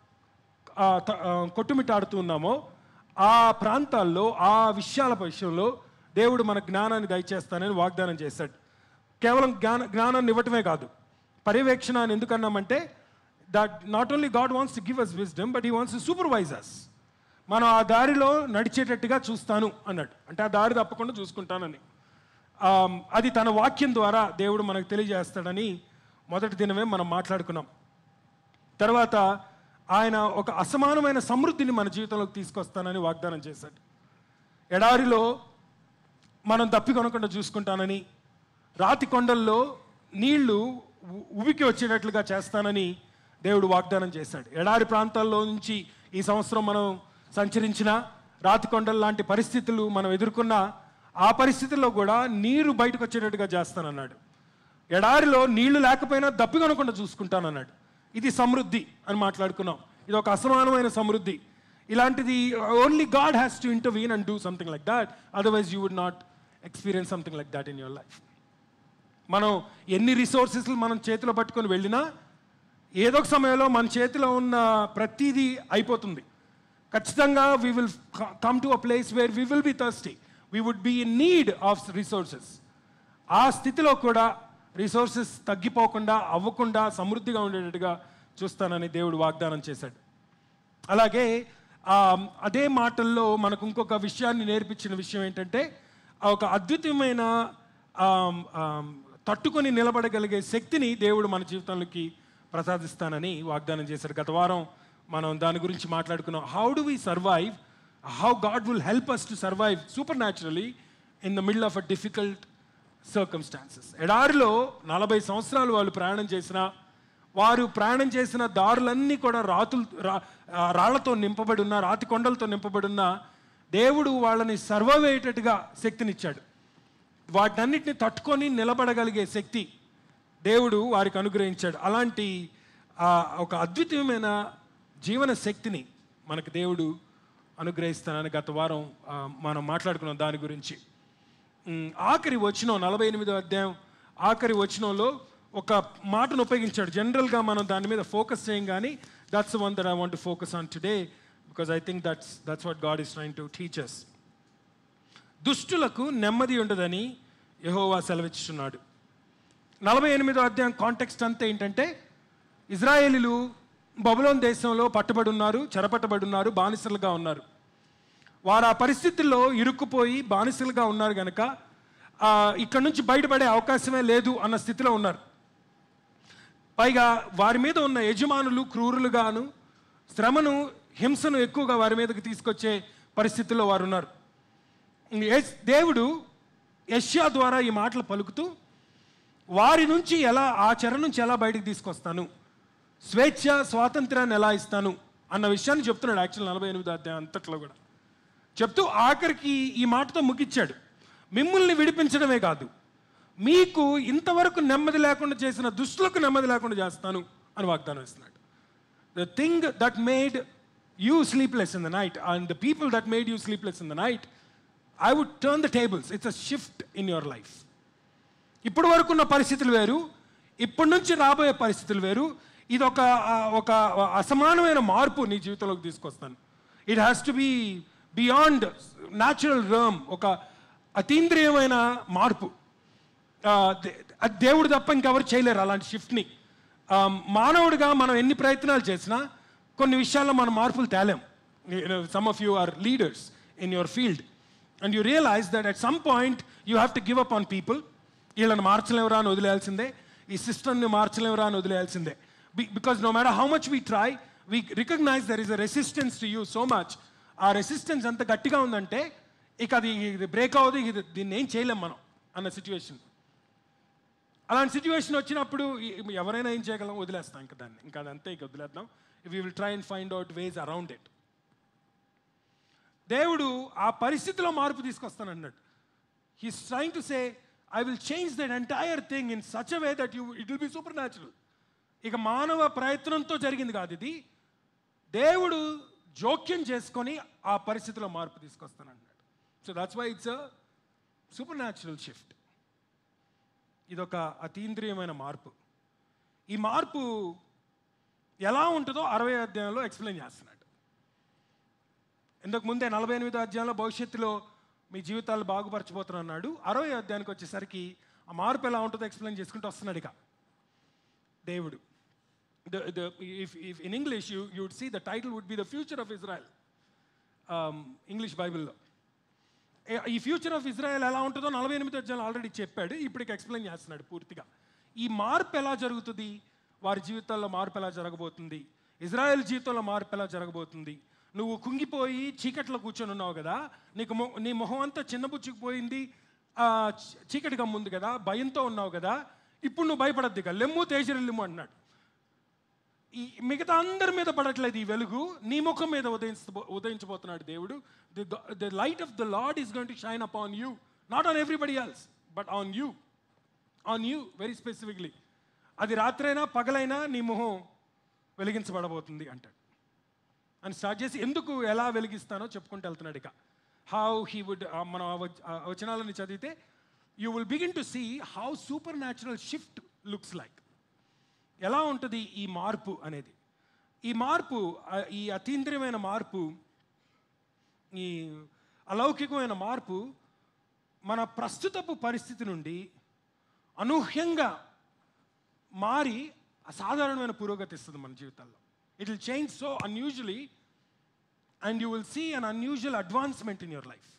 Speaker 3: ఆ, త- ఆ, కొట్టుమిట్టాడుతూ ఉన్నామో ఆ ప్రాంతాల్లో ఆ విషయాల విషయంలో దేవుడు మన జ్ఞానాన్ని దయచేస్తానని వాగ్దానం చేశాడు కేవలం జ్ఞాన జ్ఞానాన్ని ఇవ్వటమే కాదు పర్యవేక్షణ అని ఎందుకన్నామంటే that not only God wants to give us wisdom but he wants to supervise us మనం ఆ దారిలో నడిచేటట్టుగా చూస్తాను అన్నాడు అంటే ఆ దారి తప్పకుండా చూసుకుంటానని ఆమ్, అది తన వాక్యం ద్వారా దేవుడు మనకు తెలియజేస్తాడని మొదటి దినమే మనం మాట్లాడుకున్నాం తర్వాత ఆయన ఒక అసమానమైన సమృద్ధిని మన జీవితంలోకి తీసుకొస్తానని వాగ్దానం చేశాడు ఎడారిలో మనం తప్పి కొనకుండా చూసుకుంటానని రాతి కొండల్లో నీళ్లు ఉ- ఉబికి వచ్చేటట్లుగా చేస్తానని దేవుడు వాగ్దానం చేశాడు ఎడారి ప్రాంతాల్లో నుంచి ఈ సంవత్సరం మనం సంచరించిన రాతి కొండల లాంటి పరిస్థితులు మనం ఎదుర్కొన్న ఆ పరిస్థితుల్లో కూడా నీరు బయటకు వచ్చేటట్టుగా చేస్తానన్నాడు ఎడారిలో నీళ్లు లేకపోయినా దప్పి కొనకుండా చూసుకుంటానన్నాడు ఇది సమృద్ధి అని మాట్లాడుకున్నాం ఇది ఒక అసమానమైన సమృద్ధి ఇలాంటిది only God has to intervene and do something like that otherwise you would not experience something like that in your life మనం ఎన్ని రిసోర్సెస్ మనం చేతిలో పట్టుకొని వెళ్ళినా ఏదో ఒక సమయంలో మన చేతిలో ఉన్న ప్రతిదీ అయిపోతుంది ఖచ్చితంగా we will come to a place where we will be thirsty we would be in need of resources ఆ స్థితిలో కూడా రిసోర్సెస్ తగ్గిపోకుండా అవ్వకుండా సమృద్ధిగా ఉండేటట్టుగా చూస్తానని దేవుడు వాగ్దానం చేశాడు అలాగే ఆ, అదే మాటల్లో మనకు ఇంకొక విషయాన్ని నేర్పించిన విషయం ఏంటంటే ఆ ఒక అద్భుతమైన ఆమ్, ఆమ్, తట్టుకొని నిలబడగలిగే శక్తిని దేవుడు మన జీవితంలోకి ప్రసాదిస్తానని వాగ్దానం చేశాడు గత వారం మనం దాని గురించి మాట్లాడుకున్నాం how do we survive how God will help us to survive supernaturally in the middle of a difficult circumstances ఎడారిలో నలభై సంవత్సరాలు వాళ్ళు ప్రయాణం చేసిన వారు ప్రయాణం చేసిన దారులన్నీ కూడా రాతులు రా ఆ, రాళ్లతో నింపబడి ఉన్న రాతి కొండలతో నింపబడి ఉన్న దేవుడు వాళ్ళని సర్వైవ్ అయ్యేటట్టుగా శక్తినిచ్చాడు వాటన్నిటిని తట్టుకొని నిలబడగలిగే శక్తి దేవుడు వారికి అనుగ్రహించాడు అలాంటి ఆ, ఒక అద్భుతమైన జీవన శక్తిని మనకు దేవుడు అనుగ్రహిస్తానని గత వారం ఆ, మనం మాట్లాడుకున్నాం దాని గురించి ఉమ్, ఆఖరి వచనం నలభై ఎనిమిదో అధ్యాయం ఆఖరి వచనంలో ఒక మాటను ఉపయోగించాడు జనరల్గా మనం దాని మీద ఫోకస్ చేయం కానీ that's one that I want focus on today because I think that's that's what God is train to teachers దుష్టులకు నెమ్మది ఉండదని యెహోవా సెలవిచ్చుచున్నాడు నలభై ఎనిమిదో అధ్యాయం కాంటెక్స్ట్ అంతా ఏంటంటే ఇజ్రాయేలీలు బబులోన్ దేశంలో పట్టుబడి ఉన్నారు చెరపట్టబడి ఉన్నారు బానిసలుగా ఉన్నారు వారు ఆ పరిస్థితుల్లో ఇరుక్కుపోయి బానిసలుగా ఉన్నారు కనుక ఆ, ఇక్కడ నుంచి బయటపడే అవకాశమే లేదు అన్న స్థితిలో ఉన్నారు పైగా వారి మీద ఉన్న యజమానులు క్రూరులుగాను శ్రమను హింసను ఎక్కువగా వారి మీదకి తీసుకొచ్చే పరిస్థితుల్లో వారు ఉన్నారు యెస్- దేవుడు యష్యా ద్వారా ఈ మాటలు పలుకుతూ వారి నుంచి ఎలా ఆ చెర నుంచి ఎలా బయటకు తీసుకొస్తాను స్వేచ్ఛ స్వాతంత్రాన్ని ఎలా ఇస్తాను అన్న విషయాన్ని చెప్తున్నాడు యాక్చువల్ నలభై ఎనిమిది అధ్యాయం అంతట్లో కూడా చెప్తూ ఆఖరికి ఈ మాటతో ముగిచ్చాడు మిమ్మల్ని విడిపించడమే కాదు మీకు ఇంతవరకు నెమ్మది లేకుండా చేసిన దుష్టులకు నెమ్మది లేకుండా చేస్తాను అని వాగ్దానం ఇస్తున్నాడు the thing that made you sleepless in the night and the people that made you sleepless in the night I would turn the tables it's a shift in your life ఇప్పటి వరకు ఉన్న పరిస్థితులు వేరు ఇప్పటి నుంచి రాబోయే పరిస్థితులు వేరు ఇది ఒక ఆ, ఒక అసమానమైన మార్పు నీ జీవితంలోకి తీసుకొస్తాను it has to be beyond natural రమ్ ఒక అతీంద్రియమైన మార్పు ఆ, దే- అది దేవుడు తప్ప ఇంకెవరు చేయలేరు అలాంటి షిఫ్ట్ని ఆ, మానవుడిగా మనం ఎన్ని ప్రయత్నాలు చేసినా కొన్ని విషయాల్లో మనం మార్పులు తేలేం some of you are leaders in your field and you realize that at some point you have to give up on people వీళ్ళని మార్చలేవురా అని వదిలేయాల్సిందే ఈ సిస్టమ్ని మార్చలేవురా అని వదిలేయాల్సిందే because no matter how much we try we recognize there is a resistance to you so much ఆ రెసిస్టెన్స్ ఎంత గట్టిగా ఉందంటే ఇక అది ఇది బ్రేక్ అవ్వదు ఇది దీన్ని ఏం చేయలేం మనం అన్న సిచ్యువేషన్ అలాంటి సిచ్యువేషన్ వచ్చినప్పుడు ఈ- ఎవరైనా ఏం చేయగలం వదిలేస్తాం ఇంకా దాన్ని ఇంకా అదంతే ఇక వదిలేద్దాం we will try and find out ways around it దేవుడు ఆ పరిస్థితిలో మార్పు తీసుకొస్తానన్నాడు he's trying to say I will change that entire thing in such a way that you it will be supernatural ఇక మానవ ప్రయత్నంతో జరిగింది కాదు ఇది దేవుడు జోక్యం చేసుకొని ఆ పరిస్థితిలో మార్పు తీసుకొస్తానన్నాడు so that's why it's a supernatural shift ఇదొక అతీంద్రియమైన మార్పు ఈ మార్పు ఎలా ఉంటుందో అరవై అధ్యాయంలో ఎక్స్ప్లెయిన్ చేస్తున్నాడు ఇంతకు ముందే నలభై ఎనిమిదో అధ్యాయంలో భవిష్యత్తులో మీ జీవితాలు బాగుపరచబోతున్నాడు అరవై అధ్యాయానికి వచ్చేసరికి ఆ మార్పు ఎలా ఉంటుందో ఎక్స్ప్లెయిన్ చేసుకుంటూ వస్తున్నాడు ఇక దేవుడు the, the, if, if in English you, you would see the title would be the future of Israel. Um, English బైబిల్లో ఈ ఫ్యూచర్ ఆఫ్ ఇజ్రాయెల్ ఎలా ఉంటుందో నలభై ఎనిమిది అధ్యాయులు ఆల్రెడీ చెప్పాడు ఇప్పటికి ఎక్స్ప్లెయిన్ చేస్తున్నాడు పూర్తిగా ఈ మార్పు ఎలా జరుగుతుంది వారి జీవితాల్లో మార్పు ఎలా జరగబోతుంది ఇజ్రాయెల్ జీవితంలో మార్పు ఎలా జరగబోతుంది నువ్వు కుంగిపోయి చీకట్లో కూర్చొని ఉన్నావు కదా నీకు మొ- నీ మొహం అంతా చిన్నబుచ్చుకుపోయింది ఆ, చీ- చీకటి గమ్ముంది కదా భయంతో ఉన్నావు కదా ఇప్పుడు నువ్వు భయపడద్దు ఇక లెమ్ము తేజరిల్లిము అన్నాడు ఈ మిగతా అందరి మీద పడట్లేదు ఈ వెలుగు నీ ముఖం మీద ఉదయించబో ఉదయించబోతున్నాడు దేవుడు the the light of the Lord is going to shine up on you not on everybody else but on you on you very specifically అది రాత్రైనా పగలైనా నీ మొహం వెలిగించబడబోతుంది అంటాడు అని స్టార్ట్ చేసి ఎందుకు ఎలా వెలిగిస్తానో చెప్పుకుంటూ వెళ్తున్నాడు ఇక హౌ హీ వుడ్ మనం ఆ వచ- ఆ వచనాలని చదివితే you will begin to see how supernatural shift looks like ఎలా ఉంటుంది ఈ మార్పు అనేది ఈ మార్పు ఆ, ఈ అతీంద్రియమైన మార్పు ఈ అలౌకికమైన మార్పు మన ప్రస్తుతపు పరిస్థితి నుండి అనూహ్యంగా మారి అసాధారణమైన పురోగతి ఇస్తుంది మన జీవితాల్లో it will change so unusually and you will see un unusual advancement in your life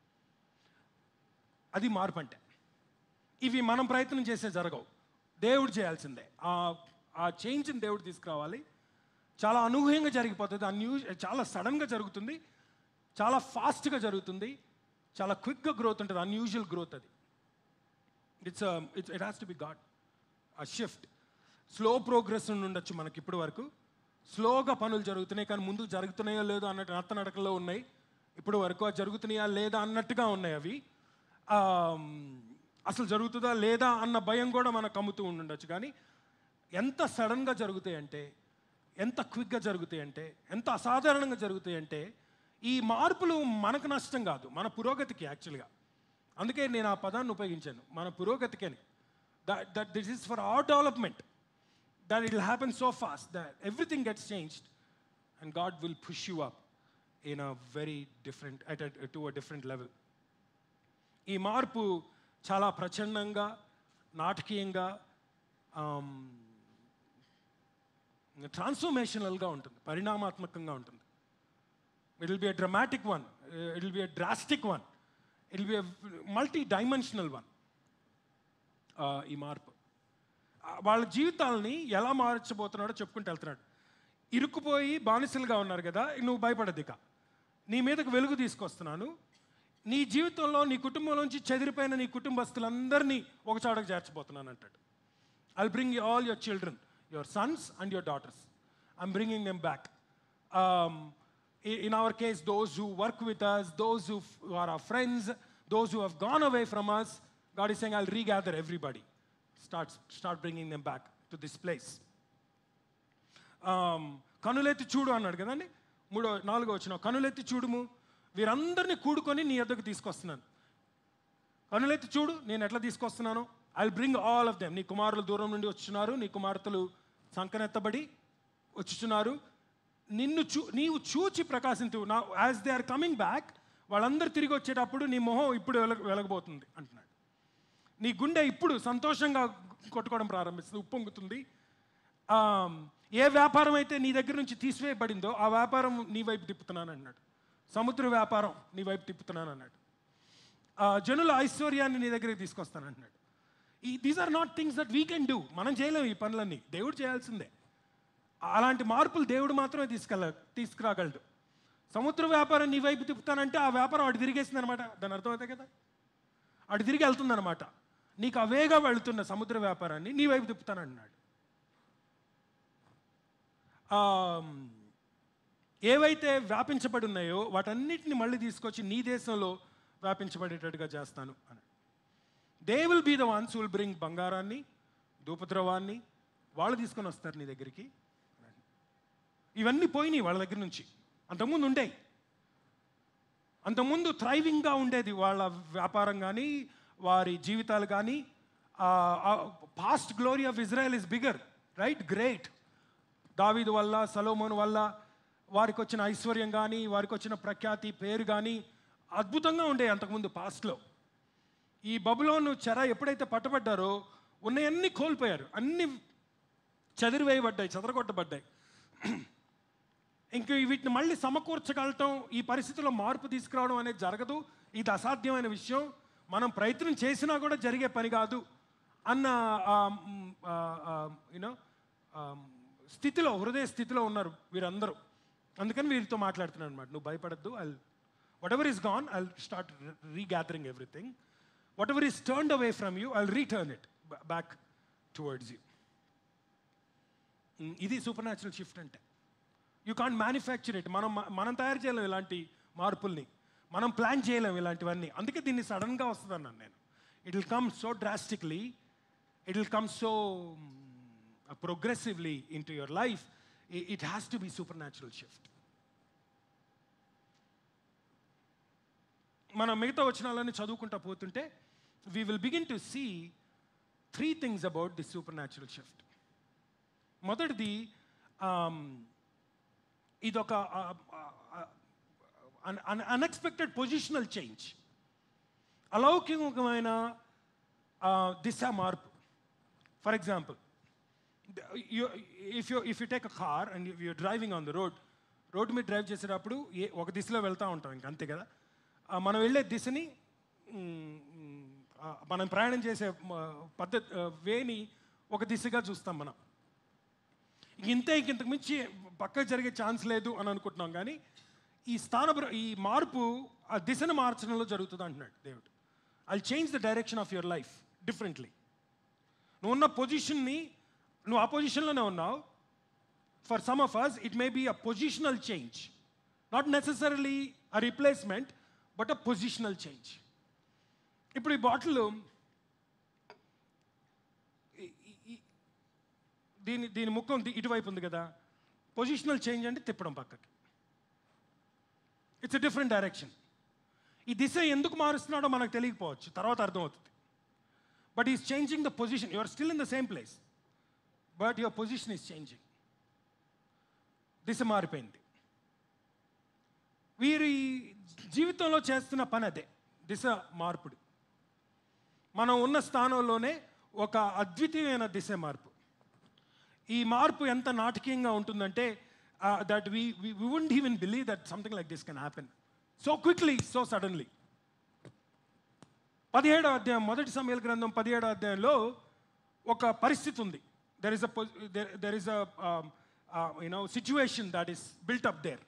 Speaker 3: అది మార్పు అంటే ఇవి మనం ప్రయత్నం చేసే జరగవు దేవుడు చేయాల్సిందే ఆ ఆ చేంజ్ని దేవుడు తీసుకురావాలి చాలా అనూహ్యంగా జరిగిపోతుంది అన్యూ చాలా సడన్గా జరుగుతుంది చాలా ఫాస్ట్గా జరుగుతుంది చాలా క్విక్గా గ్రోత్ ఉంటుంది అన్యూజువల్ గ్రోత్ అది it's it's it has to be God ఆ షిఫ్ట్ స్లో ప్రోగ్రెస్ నుండి ఉండొచ్చు మనకి ఇప్పటి వరకు స్లోగా పనులు జరుగుతున్నాయి కానీ ముందుకు జరుగుతున్నాయో లేదో అన్నట్టు నత్తనడకలో ఉన్నాయి ఇప్పటి వరకు అది జరుగుతున్నాయా లేదా అన్నట్టుగా ఉన్నాయి అవి ఆమ్, అసలు జరుగుతుందా లేదా అన్న భయం కూడా మనకు కమ్ముతూ ఉండుండొచ్చు కానీ ఎంత సడన్గా జరుగుతాయి అంటే ఎంత క్విక్గా జరుగుతాయి అంటే ఎంత అసాధారణంగా జరుగుతాయి అంటే ఈ మార్పులు మనకు నష్టం కాదు మన పురోగతికి యాక్చువల్గా అందుకే నేను ఆ పదాన్ని ఉపయోగించాను మన పురోగతికి అని that this is for our development that it happen so fast that everything gets changed and God will push you up in a very different at to a different level ఈ మార్పు చాలా ప్రచండంగా నాటకీయంగా ట్రాన్స్ఫర్మేషనల్గా ఉంటుంది పరిణామాత్మకంగా ఉంటుంది it will be a dramatic one it will be a drastic one it will be a multidimensional one ఈ మార్పు ఆ, వాళ్ళ జీవితాలని ఎలా మార్చబోతున్నాడో చెప్పుకుంటూ వెళ్తున్నాడు ఇరుక్కుపోయి బానిసలుగా ఉన్నారు కదా నువ్వు భయపడద్దు ఇక నీ మీదకు వెలుగు తీసుకొస్తున్నాను నీ జీవితంలో నీ కుటుంబంలోంచి చెదిరిపోయిన నీ కుటుంబస్తులందరినీ ఒక చోటకు చేర్చబోతున్నాను అంటాడు I bring all your children your sons and your daughters I'm bringing them back in our case, those who work with us, those who f- who are our friends, those who have gone away from us, God is saying, I'll regather everybody. Start, start bringing them back to this place. Um, కనులెత్తి చూడు అన్నాడు కదండి మూడో నాలుగో వచ్చిన కనులెత్తి చూడుము వీరందరినీ కూడుకొని నీ యొద్దకు తీసుకొస్తున్నాను కనులెత్తి చూడు నేను ఎట్లా తీసుకొస్తున్నాను I bring all of them నీ కుమారులు దూరం నుండి వచ్చున్నారు నీ కుమార్తెలు సంకనెత్తబడి వచ్చుచున్నారు నిన్ను చూ నీవు చూచి ప్రకాశించు నా as they are coming back వాళ్ళందరూ తిరిగి వచ్చేటప్పుడు నీ మొహం ఇప్పుడు వెలగ వెలగబోతుంది అంటున్నాడు నీ గుండె ఇప్పుడు సంతోషంగా కొట్టుకోవడం ప్రారంభిస్తుంది ఉప్పొంగుతుంది ఆమ్, ఏ వ్యాపారం అయితే నీ దగ్గర నుంచి తీసివేయబడిందో ఆ వ్యాపారం నీ వైపు తిప్పుతున్నాను అన్నాడు సముద్ర వ్యాపారం నీ వైపు తిప్పుతున్నాను అన్నాడు ఆ, జనుల ఐశ్వర్యాన్ని నీ దగ్గరికి తీసుకొస్తాను అన్నాడు ఈ these are not things that we can do మనం చేయలేము ఈ పనులన్నీ దేవుడు చేయాల్సిందే అలాంటి మార్పులు దేవుడు మాత్రమే తీసుకెళ్ళ తీసుకురాగలడు సముద్ర వ్యాపారం నీ వైపు తిప్పుతానంటే ఆ వ్యాపారం అటు తిరిగేసింది అనమాట దాని అర్థమైతే కదా అటు తిరిగి వెళ్తుందన్నమాట నీకు అవేగా వెళుతున్న సముద్ర వ్యాపారాన్ని నీ వైపు తిప్పుతానన్నాడు ఆ, ఏవైతే వ్యాపించబడి ఉన్నాయో వాటన్నిటిని మళ్ళీ తీసుకొచ్చి నీ దేశంలో వ్యాపించబడేటట్టుగా చేస్తాను అని they will be the ones will bring బంగారాన్ని ధూపద్రవాన్ని వాళ్ళు తీసుకొని వస్తారు నీ దగ్గరికి ఇవన్నీ పోయినాయి వాళ్ళ దగ్గర నుంచి అంతకుముందు ఉండేవి అంతకుముందు థ్రైవింగ్గా ఉండేది వాళ్ళ వ్యాపారం కానీ వారి జీవితాలు కానీ past glory of Israel is bigger right great దావీదు వల్ల సలోమోన్ వల్ల వారికి వచ్చిన ఐశ్వర్యం కానీ వారికి వచ్చిన ప్రఖ్యాతి పేరు కానీ అద్భుతంగా ఉండే అంతకుముందు పాస్ట్లో ఈ బబులోను చెర ఎప్పుడైతే పట్టబడ్డారో ఉన్నాయన్నీ కోల్పోయారు అన్ని చెదిరివేయబడ్డాయి చెదరగొట్టబడ్డాయి ఇంక వీటిని మళ్ళీ సమకూర్చగలటం ఈ పరిస్థితిలో మార్పు తీసుకురావడం అనేది జరగదు ఇది అసాధ్యమైన విషయం మనం ప్రయత్నం చేసినా కూడా జరిగే పని కాదు అన్న యూనో స్థితిలో హృదయ స్థితిలో ఉన్నారు వీరందరూ అందుకని వీరితో మాట్లాడుతున్నాను అనమాట నువ్వు భయపడద్దు I whatever is gone I start regathering everything whatever is turned away from you I return it back towards you ఇది సూపర్ న్యాచురల్ షిఫ్ట్ అంటే యూ కాంట్ మ్యానుఫ్యాక్చర్ ఇట్ మనం మనం తయారు చేయలేం ఇలాంటి మార్పుల్ని మనం ప్లాన్ చేయలేం ఇలాంటివన్నీ అందుకే దీన్ని సడన్గా వస్తుంది అన్నాను నేను it will come so drastically it will come so progressively into your life it has to be supernatural shift మనం మిగతా వచనాలన్నీ చదువుకుంటా పోతుంటే we will begin to see three things about the supernatural shift మొదటిది um, ఇదొక అన్ఎక్స్పెక్టెడ్ పొజిషనల్ చేంజ్ అలౌకికమైన uh, దిశ మార్పు for example if you if you take a car and you driving on the road road మీద డ్రైవ్ చేసేటప్పుడు ఏ ఒక దిశలో వెళ్తూ ఉంటాం ఇంక అంతే కదా ఆ, మనం వెళ్ళే దిశని మ్, మ్, ఆ, మనం ప్రయాణం చేసే పద్ధతి వేని ఒక దిశగా చూస్తాం మనం ఇంతే ఇంక ఇంతకు మించి పక్కకు జరిగే ఛాన్స్ లేదు అని అనుకుంటున్నాం కానీ ఈ స్థాన ఈ మార్పు ఆ దిశను మార్చడంలో జరుగుతుంది అంటున్నాడు దేవుడు I change the direction of your life differently నువ్వు ఉన్న పొజిషన్ని నువ్వు ఆ పొజిషన్లోనే ఉన్నావు for some of us it may be a positional change not necessarily a replacement but a positional change ఇప్పుడు ఈ బాటిల్ దీని దీని ముఖం ది- ఇటువైపు ఉంది కదా పొజిషనల్ చేంజ్ అంటే తిప్పడం పక్కకి ఇట్స్ ఎ డిఫరెంట్ డైరెక్షన్ ఈ దిశ ఎందుకు మారుస్తున్నాడో మనకు తెలియకపోవచ్చు తర్వాత అర్థమవుతుంది but is changing the position your still in the same place but your position is changing దిశ మారిపోయింది వీరి జీవితంలో చేస్తున్న పని అదే దిశ మార్పుడు మనం ఉన్న స్థానంలోనే ఒక అద్వితీయమైన దిశ మార్పు ఈ మార్పు ఎంత నాటకీయంగా ఉంటుందంటే that we we won't even believe that something like this can happen so quickly so suddenly పదిహేడో అధ్యాయం మొదటి సమయాల గ్రంథం పదిహేడో అధ్యాయంలో ఒక పరిస్థితి ఉంది there is a there is a you know situation that is built up there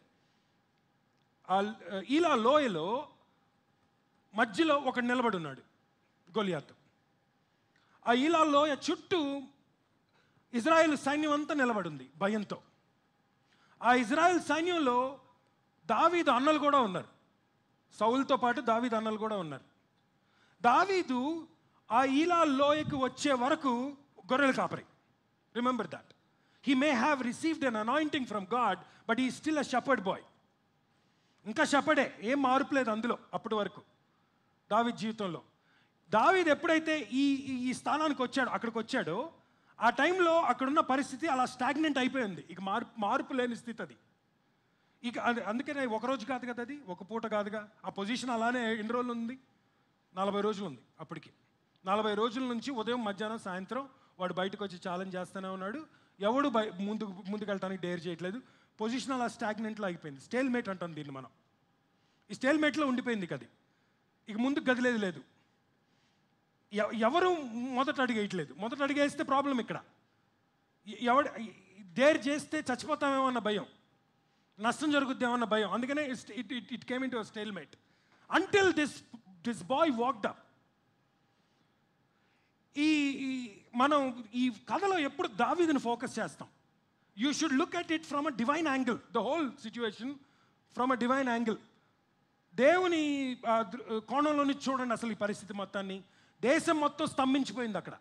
Speaker 3: ఇలా లోయలో మధ్యలో ఒకడు నిలబడి ఉన్నాడు గొలియాత్ ఆ ఇలా లోయ చుట్టూ ఇజ్రాయెల్ సైన్యం అంతా నిలబడి ఉంది భయంతో ఆ ఇజ్రాయెల్ సైన్యంలో దావీదు అన్నలు కూడా ఉన్నారు సౌల్తో పాటు దావీదు అన్నలు కూడా ఉన్నారు దావీదు ఆ ఈలా లోయకు వచ్చే వరకు గొర్రెలు కాపరి remember that he may have received an anointing from God but he still a shepherd boy ఇంకా షపడే ఏం మార్పు లేదు అందులో అప్పటి వరకు దావీద్ జీవితంలో దావీద్ ఎప్పుడైతే ఈ ఈ- ఈ స్థానానికి వచ్చాడో అక్కడికి వచ్చాడో ఆ టైంలో అక్కడున్న పరిస్థితి అలా స్టాగ్నెంట్ అయిపోయింది ఇక మార్పు మార్పు లేని స్థితి అది ఇక అది అందుకనే ఒక రోజు కాదు కదా అది ఒక పూట కాదుగా ఆ పొజిషన్ అలానే ఎన్ని రోజులు ఉంది నలభై రోజులు ఉంది అప్పటికి నలభై రోజుల నుంచి ఉదయం మధ్యాహ్నం సాయంత్రం వాడు బయటకు వచ్చి ఛాలెంజ్ చేస్తూనే ఉన్నాడు ఎవడు బయ ముందుకు ముందుకు వెళ్ళడానికి డేర్ చేయట్లేదు పొజిషన్ అలా స్టాగ్నెంట్లో అయిపోయింది స్టేల్ మేట్ అంటాం దీన్ని మనం ఈ స్టేల్ మేట్లో ఉండిపోయింది ఇక అది ఇక ముందుకు గదిలేదు లేదు ఎవ- ఎవరు మొదట అడిగేయట్లేదు మొదట అడిగేస్తే ప్రాబ్లం ఇక్కడ ఎ- ఎవడు డేర్ చేస్తే చచ్చిపోతామేమో అన్న భయం నష్టం జరుగుద్దేమో అన్న భయం అందుకనే it it it came into stalemate until this this boy walked up ఈ ఈ మనం ఈ కథలో ఎప్పుడు దావీదుని ఫోకస్ చేస్తాం you should look at it from a divine angle the whole situation from a divine angle దేవుని ఆ, దృ- కోణంలో నుంచి చూడండి అసలు ఈ పరిస్థితి మొత్తాన్ని దేశం మొత్తం స్తంభించిపోయింది అక్కడ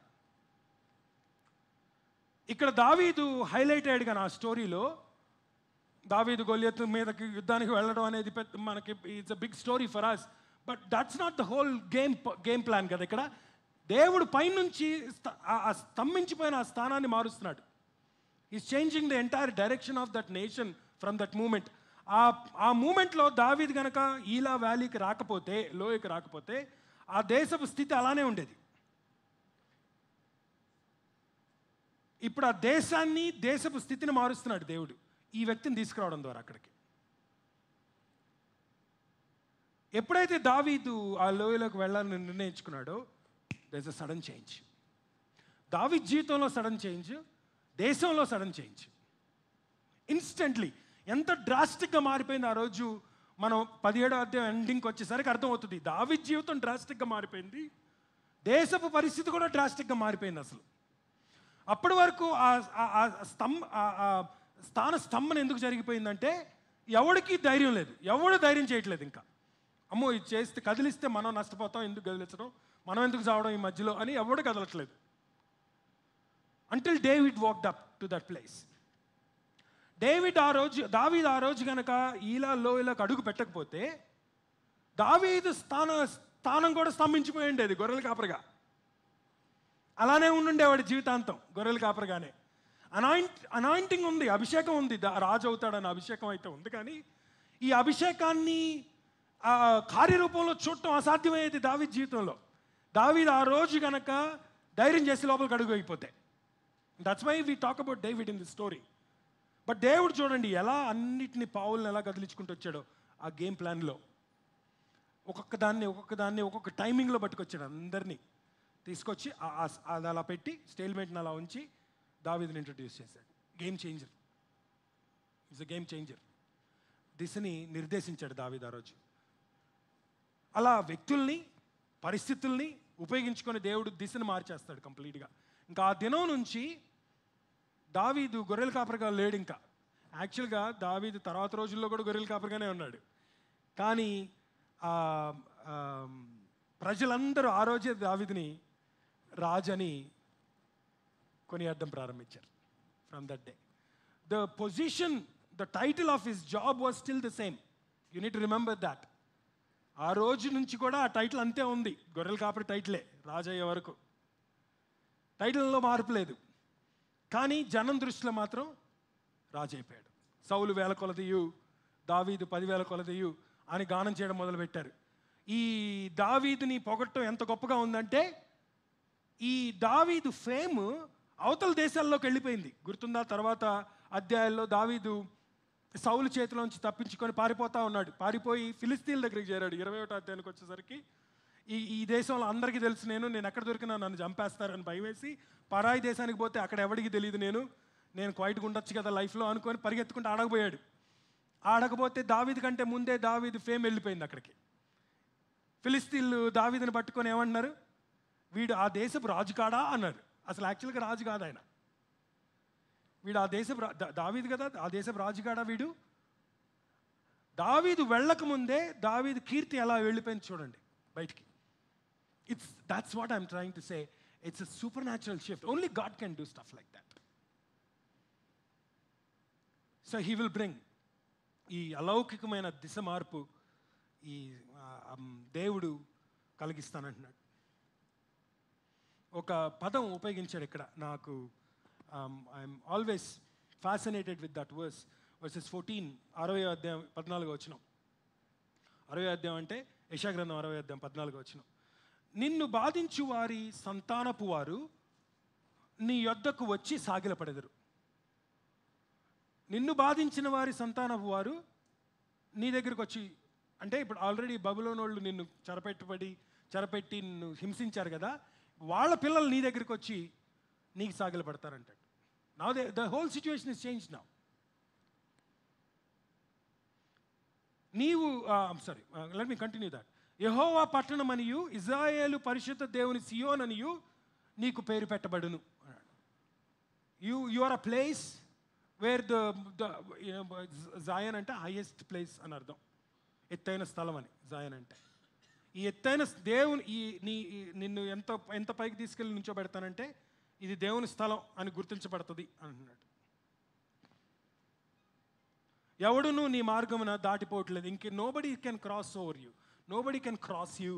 Speaker 3: ఇక్కడ దావీదు హైలైట్ అయ్యాడు కానీ ఆ స్టోరీలో దావీదు గొలియత్ మీదకి యుద్ధానికి వెళ్ళడం అనేది పెద్ద మనకి it's a big story for us but that's not the whole game game plan కదా ఇక్కడ దేవుడు పైనుంచి స్త- ఆ- ఆ స్తంభించిపోయిన ఆ స్థానాన్ని మారుస్తున్నాడు is changing the entire direction of that nation from that moment ఆ ఆ మూమెంట్లో దావీద్ గనక ఈలా వ్యాలీకి రాకపోతే లోయకి రాకపోతే ఆ దేశపు స్థితి అలానే ఉండేది ఇప్పుడు ఆ దేశాన్ని దేశపు స్థితిని మారుస్తున్నాడు దేవుడు ఈ వ్యక్తిని తీసుకురావడం ద్వారా అక్కడికి ఎప్పుడైతే దావీదు ఆ లోయలోకి వెళ్ళాలని నిర్ణయించుకున్నాడో దస్ అ సడన్ చేంజ్ దావీద్ జీవితంలో సడన్ చేంజ్ దేశంలో సడన్ చేంజ్ ఇన్స్టెంట్లీ ఎంత డ్రాస్టిక్గా మారిపోయింది ఆ రోజు మనం పదిహేడో అధ్యాయం ఎండింగ్కి వచ్చేసరికి అర్థమవుతుంది దావీద్ జీవితం డ్రాస్టిక్గా మారిపోయింది దేశపు పరిస్థితి కూడా డ్రాస్టిక్గా మారిపోయింది అసలు అప్పటి వరకు ఆ- ఆ- ఆ స్తంభ ఆ- ఆ స్థాన స్తంభన ఎందుకు జరిగిపోయిందంటే ఎవడికి ధైర్యం లేదు ఎవడు ధైర్యం చేయట్లేదు ఇంకా అమ్మో ఇది చేస్తే కదిలిస్తే మనం నష్టపోతాం ఎందుకు కదిలించడం మనం ఎందుకు చావడం ఈ మధ్యలో అని ఎవడు కదలట్లేదు until David walked up to that place David ఆ రోజు దావీద్ ఆ రోజు కనుక ఈలా లోయలకు అడుగు పెట్టకపోతే దావీదు స్థాన స్థానం కూడా స్తంభించిపోయి ఉండేది గొర్రెల కాపరిగా అలానే ఉండుండేవాడి జీవితాంతం గొర్రెల కాపరిగానే అనాయింట్ అనాయింటింగ్ ఉంది అభిషేకం ఉంది దా- రాజు అవుతాడన్న అభిషేకం అయితే ఉంది కానీ ఈ అభిషేకాన్ని ఆ, కార్యరూపంలో చూడటం అసాధ్యమయ్యేది దావీద్ జీవితంలో దావీద్ ఆ రోజు గనక ధైర్యం చేసి లోపలికి అడుగు అయిపోతే that's why we talk about David in the story బట్ దేవుడు చూడండి ఎలా అన్నిటిని పావులను ఎలా కదిలించుకుంటూ వచ్చాడో ఆ గేమ్ ప్లాన్లో ఒక్కొక్క దాన్ని ఒక్కొక్క దాన్ని ఒక్కొక్క టైమింగ్లో పట్టుకొచ్చాడు అందరినీ తీసుకొచ్చి ఆ- ఆ- అది అలా పెట్టి స్టేల్మెంట్ని అలా ఉంచి దావీదుని ఇంట్రడ్యూస్ చేశాడు game changer it's a game changer దిశని నిర్దేశించాడు దావీద్ ఆ రోజు అలా వ్యక్తుల్ని పరిస్థితుల్ని ఉపయోగించుకొని దేవుడు దిశను మార్చేస్తాడు కంప్లీట్గా ఇంకా ఆ దినం నుంచి దావీదు గొర్రెల కాపరిగా లేడు ఇంకా యాక్చువల్గా దావీదు తర్వాత రోజుల్లో కూడా గొర్రెల కాపరిగానే ఉన్నాడు కానీ ఆ, ఆ, ప్రజలందరూ ఆ రోజే దావీదుని రాజని కొనియాడడం ప్రారంభించారు from that day the position the title of his job was still the same you need remember that ఆ రోజు నుంచి కూడా ఆ టైటిల్ అంతే ఉంది గొర్రెల కాపరి టైటిలే రాజయ్యే వరకు టైటిల్లో మార్పు లేదు కానీ జనం దృష్టిలో మాత్రం రాజు అయిపోయాడు సౌలు వేల కొలదియు దావీదు పదివేల కొలదియు అని గానం చేయడం మొదలుపెట్టారు ఈ దావీదుని పొగట్టం ఎంత గొప్పగా ఉందంటే ఈ దావీదు ఫేమ్ అవతల దేశాల్లోకి వెళ్ళిపోయింది గుర్తుందా తర్వాత అధ్యాయాల్లో దావీదు సౌలు చేతిలోంచి తప్పించుకొని పారిపోతా ఉన్నాడు పారిపోయి ఫిలిస్తీన్ల దగ్గరికి చేరాడు ఇరవై ఒకటో అధ్యాయానికి వచ్చేసరికి ఈ ఈ దేశంలో అందరికీ తెలుసు నేను నేను ఎక్కడ దొరికినా నన్ను చంపేస్తారని భయవేసి పరాయి దేశానికి పోతే అక్కడ ఎవడికి తెలియదు నేను నేను క్వైట్గా ఉండొచ్చు కదా లైఫ్లో అనుకొని పరిగెత్తుకుంటూ ఆడకపోయాడు ఆడకపోతే దావీదు కంటే ముందే దావీదు ఫేమ్ వెళ్ళిపోయింది అక్కడికి ఫిలిస్తీన్లు దావీదుని పట్టుకొని ఏమన్నారు వీడు ఆ దేశపు రాజు కాడా అన్నారు అసలు యాక్చువల్గా రాజు కాదు ఆయన వీడు ఆ దేశపు రా- దా- దావీదు కదా ఆ దేశపు రాజు కాడా వీడు దావీదు వెళ్ళక ముందే దావీదు కీర్తి ఎలా వెళ్ళిపోయింది చూడండి బయటికి it's that's what I'm trying to say it's a supernatural shift only God can do stuff like that so he will bring ఈ అలౌకికమైన దిశ మార్పు ఈ ఆ, అమ్, దేవుడు కలిగిస్తానంటున్నాడు ఒక పదం ఉపయోగించాడు ఇక్కడ నాకు I'm always fascinated with that verse verses fourteen అరవై అధ్యాయం పద్నాలుగు వచ్చిన అరవై అధ్యాయం అంటే యశాగ్రంథం అరవై అధ్యాయం పద్నాలుగు వచ్చిన నిన్ను బాధించు వారి సంతానపు వారు నీ యొద్దకు వచ్చి సాగిలపడెదరు నిన్ను బాధించిన వారి సంతానపు వారు నీ దగ్గరికి వచ్చి అంటే ఇప్పుడు ఆల్రెడీ బబులోనోళ్ళు నిన్ను చెరపెట్టుబడి చెరపెట్టి నిన్ను హింసించారు కదా వాళ్ళ పిల్లలు నీ దగ్గరికి వచ్చి నీకు సాగిల పడతారంటాడు నా they the whole situation is change నా నీవు sorry let me continue that యహోవా పట్టణం అనియు ఇజ్రాయేలు పరిశుద్ధ దేవుని సియోన్ అనియు నీకు పేరు పెట్టబడును అన్నాడు you you are a place where the Zion అంటే హైయెస్ట్ ప్లేస్ అని అర్థం ఎత్తైన స్థలం అని జాయన్ అంటే ఈ ఎత్తైన స్- దేవుని ఈ నీ ఈ- నిన్ను ఎంత ఎంత పైకి తీసుకెళ్ళి నుంచోబెడతానంటే ఇది దేవుని స్థలం అని గుర్తించబడుతుంది అంటున్నాడు ఎవడును నీ మార్గమున దాటిపోవట్లేదు ఇంక nobody can cross over you nobody can cross you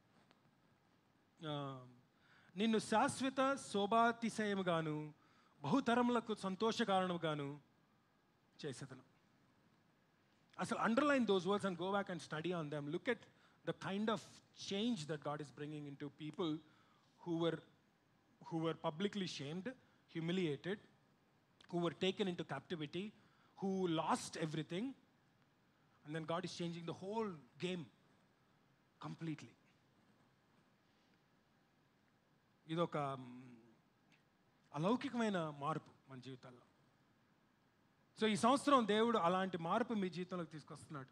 Speaker 3: నిన్ను శాశ్వత శోభాతిశయముగాను బహుతరములకు సంతోష కారణముగాను చేసేదను అసలు underline those words and go back and study on them look at the kind of change that God is bringing into people who were who were publicly shamed, humiliated, who were taken into captivity, who lost everything. And then God is changing the whole game completely. ఇదొక మ్, అలౌకికమైన మార్పు మన జీవితాల్లో సో ఈ సంవత్సరం దేవుడు అలాంటి మార్పు మీ జీవితంలోకి తీసుకొస్తున్నాడు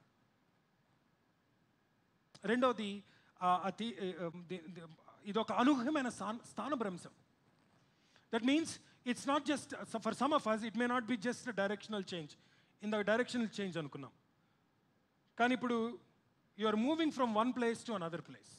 Speaker 3: రెండవది ఆ, అతి ఆ, ది- ది- ఇదొక అనూహ్యమైన స్థాన స్థానభ్రంశం that means it's not just for some of us it may not be just directional change in the directional change అనుకున్నాం కానీ ఇప్పుడు you are moving from one place to another place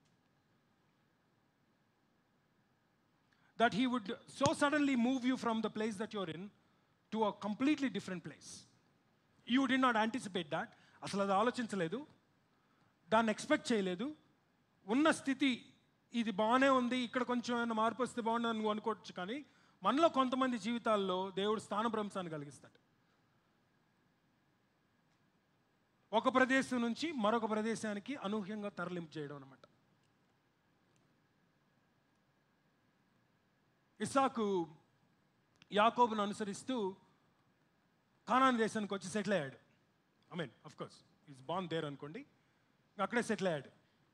Speaker 3: that he would so suddenly move you from the place that you're in to a completely different place. You did not anticipate that. అసలు అది ఆలోచించలేదు దాన్ని ఎక్స్పెక్ట్ చేయలేదు ఉన్న స్థితి ఇది బాగానే ఉంది ఇక్కడ కొంచెం ఏమైనా మార్పు వస్తే బాగుండు నువ్వు అనుకోవచ్చు కానీ మనలో కొంతమంది జీవితాల్లో దేవుడు స్థానభ్రంశాన్ని కలిగిస్తాడు ఒక ప్రదేశం నుంచి మరొక ప్రదేశానికి అనూహ్యంగా తరలింపు చేయడం అనమాట ఇస్సాకు యాకోబును అనుసరిస్తూ కానాన్ దేశానికి వచ్చి సెటిల్ అయ్యాడు I mean of course is born there అనుకోండి అక్కడే సెటిల్ అయ్యాడు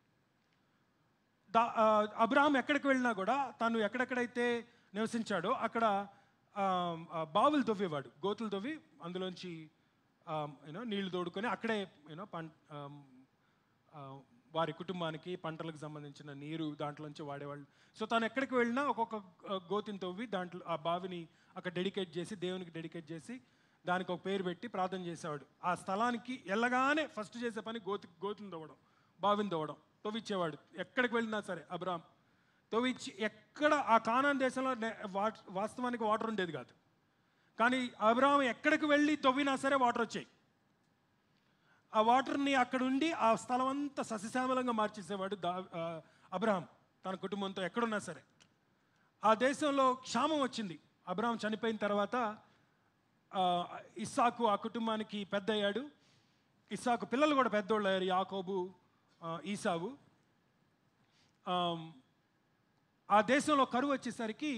Speaker 3: దా అబ్రాహం ఎక్కడికి వెళ్ళినా కూడా తను ఎక్కడెక్కడైతే నివసించాడో అక్కడ ఆ, ఆ, బావులు తవ్వేవాడు గోతులు తవ్వి అందులోంచి యూనో నీళ్లు తోడుకొని అక్కడే యూనో పం ఆ, వారి కుటుంబానికి పంటలకు సంబంధించిన నీరు దాంట్లోంచి వాడేవాళ్ళు సో తను ఎక్కడికి వెళ్ళినా ఒక్కొక్క ఆ, గోతిని తవ్వి దాంట్లో ఆ బావిని అక్కడ డెడికేట్ చేసి దేవునికి డెడికేట్ చేసి దానికి ఒక పేరు పెట్టి ప్రార్థన చేసేవాడు ఆ స్థలానికి వెళ్ళగానే ఫస్ట్ చేసే పని గోతి గోతిని తవ్వడం బావిని తవ్వడం తవ్విచ్చేవాడు ఎక్కడికి వెళ్ళినా సరే అబ్రామ్ తవ్విచ్చి ఎక్కడ ఆ కానాన్ దేశంలో నే- వా- వాస్తవానికి వాటర్ ఉండేది కాదు కానీ అబ్రాహం ఎక్కడికి వెళ్ళి తవ్వినా సరే వాటర్ వచ్చాయి ఆ వాటర్ని అక్కడ ఉండి ఆ స్థలం అంతా సస్యశ్యామలంగా మార్చేసేవాడు దా ఆ, అబ్రహాం తన కుటుంబంతో ఎక్కడున్నా సరే ఆ దేశంలో క్షామం వచ్చింది అబ్రహాం చనిపోయిన తర్వాత ఆ, ఇస్సాకు ఆ కుటుంబానికి పెద్ద అయ్యాడు ఇస్సాకు పిల్లలు కూడా పెద్దోళ్ళు అయ్యారు యాకోబు ఆ, ఈసావు ఆమ్, ఆ దేశంలో కరువు వచ్చేసరికి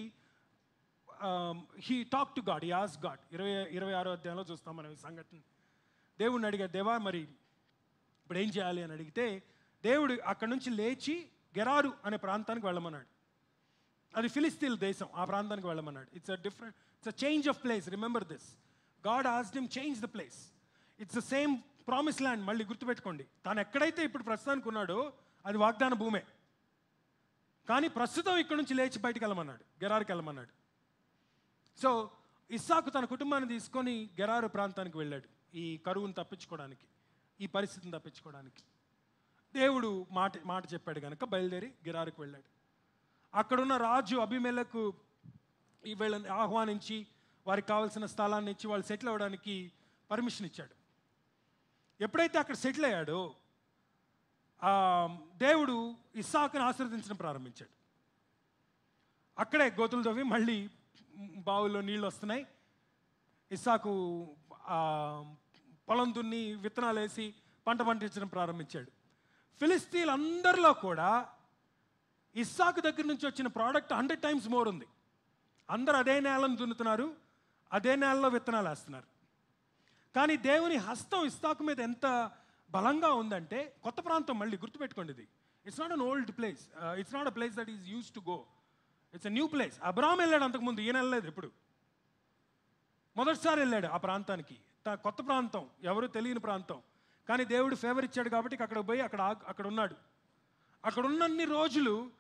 Speaker 3: he talk to God as God ఇరవై ఇరవై ఆరో అధ్యాయంలో చూస్తాం మనం ఈ సంఘటన దేవుడిని అడిగాడు దేవా మరి ఇప్పుడు ఏం చేయాలి అని అడిగితే దేవుడు అక్కడి నుంచి లేచి గెరారు అనే ప్రాంతానికి వెళ్ళమన్నాడు అది ఫిలిస్తీన్ దేశం ఆ ప్రాంతానికి వెళ్ళమన్నాడు it's a different it's a change of place remember this God as him change the place it's the same promise land మళ్ళీ గుర్తుపెట్టుకోండి తాను ఎక్కడైతే ఇప్పుడు ప్రస్తుతానికి ఉన్నాడో అది వాగ్దాన భూమే కానీ ప్రస్తుతం ఇక్కడ నుంచి లేచి బయటికి వెళ్ళమన్నాడు గెరారుకి వెళ్ళమన్నాడు సో ఇస్సాకు తన కుటుంబాన్ని తీసుకొని గెరారు ప్రాంతానికి వెళ్ళాడు ఈ కరువును తప్పించుకోవడానికి ఈ పరిస్థితిని తప్పించుకోవడానికి దేవుడు మాట మాట చెప్పాడు కనుక బయలుదేరి గెరారుకు వెళ్ళాడు అక్కడున్న రాజు అభిమేలకు ఈ వీళ్ళని ఆహ్వానించి వారికి కావాల్సిన స్థలాన్ని ఇచ్చి వాళ్ళు సెటిల్ అవ్వడానికి పర్మిషన్ ఇచ్చాడు ఎప్పుడైతే అక్కడ సెటిల్ అయ్యాడో ఆ, దేవుడు ఇస్సాకుని ఆశీర్వదించడం ప్రారంభించాడు అక్కడే గోతులు తవ్వి మళ్ళీ బావుల్లో నీళ్ళు వస్తున్నాయి ఇస్సాకు ఆ, పొలం దున్ని విత్తనాలు వేసి పంట పండించడం ప్రారంభించాడు ఫిలిస్తీన్ అందరిలో కూడా ఇస్సాకు దగ్గర నుంచి వచ్చిన ప్రోడక్ట్ హండ్రెడ్ టైమ్స్ మోర్ ఉంది అందరు అదే నేలను దున్నుతున్నారు అదే నేలలో విత్తనాలు వేస్తున్నారు కానీ దేవుని హస్తం ఇస్తాకు మీద ఎంత బలంగా ఉందంటే కొత్త ప్రాంతం మళ్ళీ గుర్తుపెట్టుకోండి ఇది it's not an old place it's not a place that is use to go it's a new place Abram వెళ్ళాడు అంతకుముందు ఈయన వెళ్ళలేదు ఎప్పుడు మొదటిసారి వెళ్ళాడు ఆ ప్రాంతానికి త- కొత్త ప్రాంతం ఎవరు తెలియని ప్రాంతం కానీ దేవుడు ఫేవర్ ఇచ్చాడు కాబట్టి అక్కడ పోయి అక్కడ ఆగ్- అక్కడ ఉన్నాడు అక్కడ ఉన్నన్ని రోజులు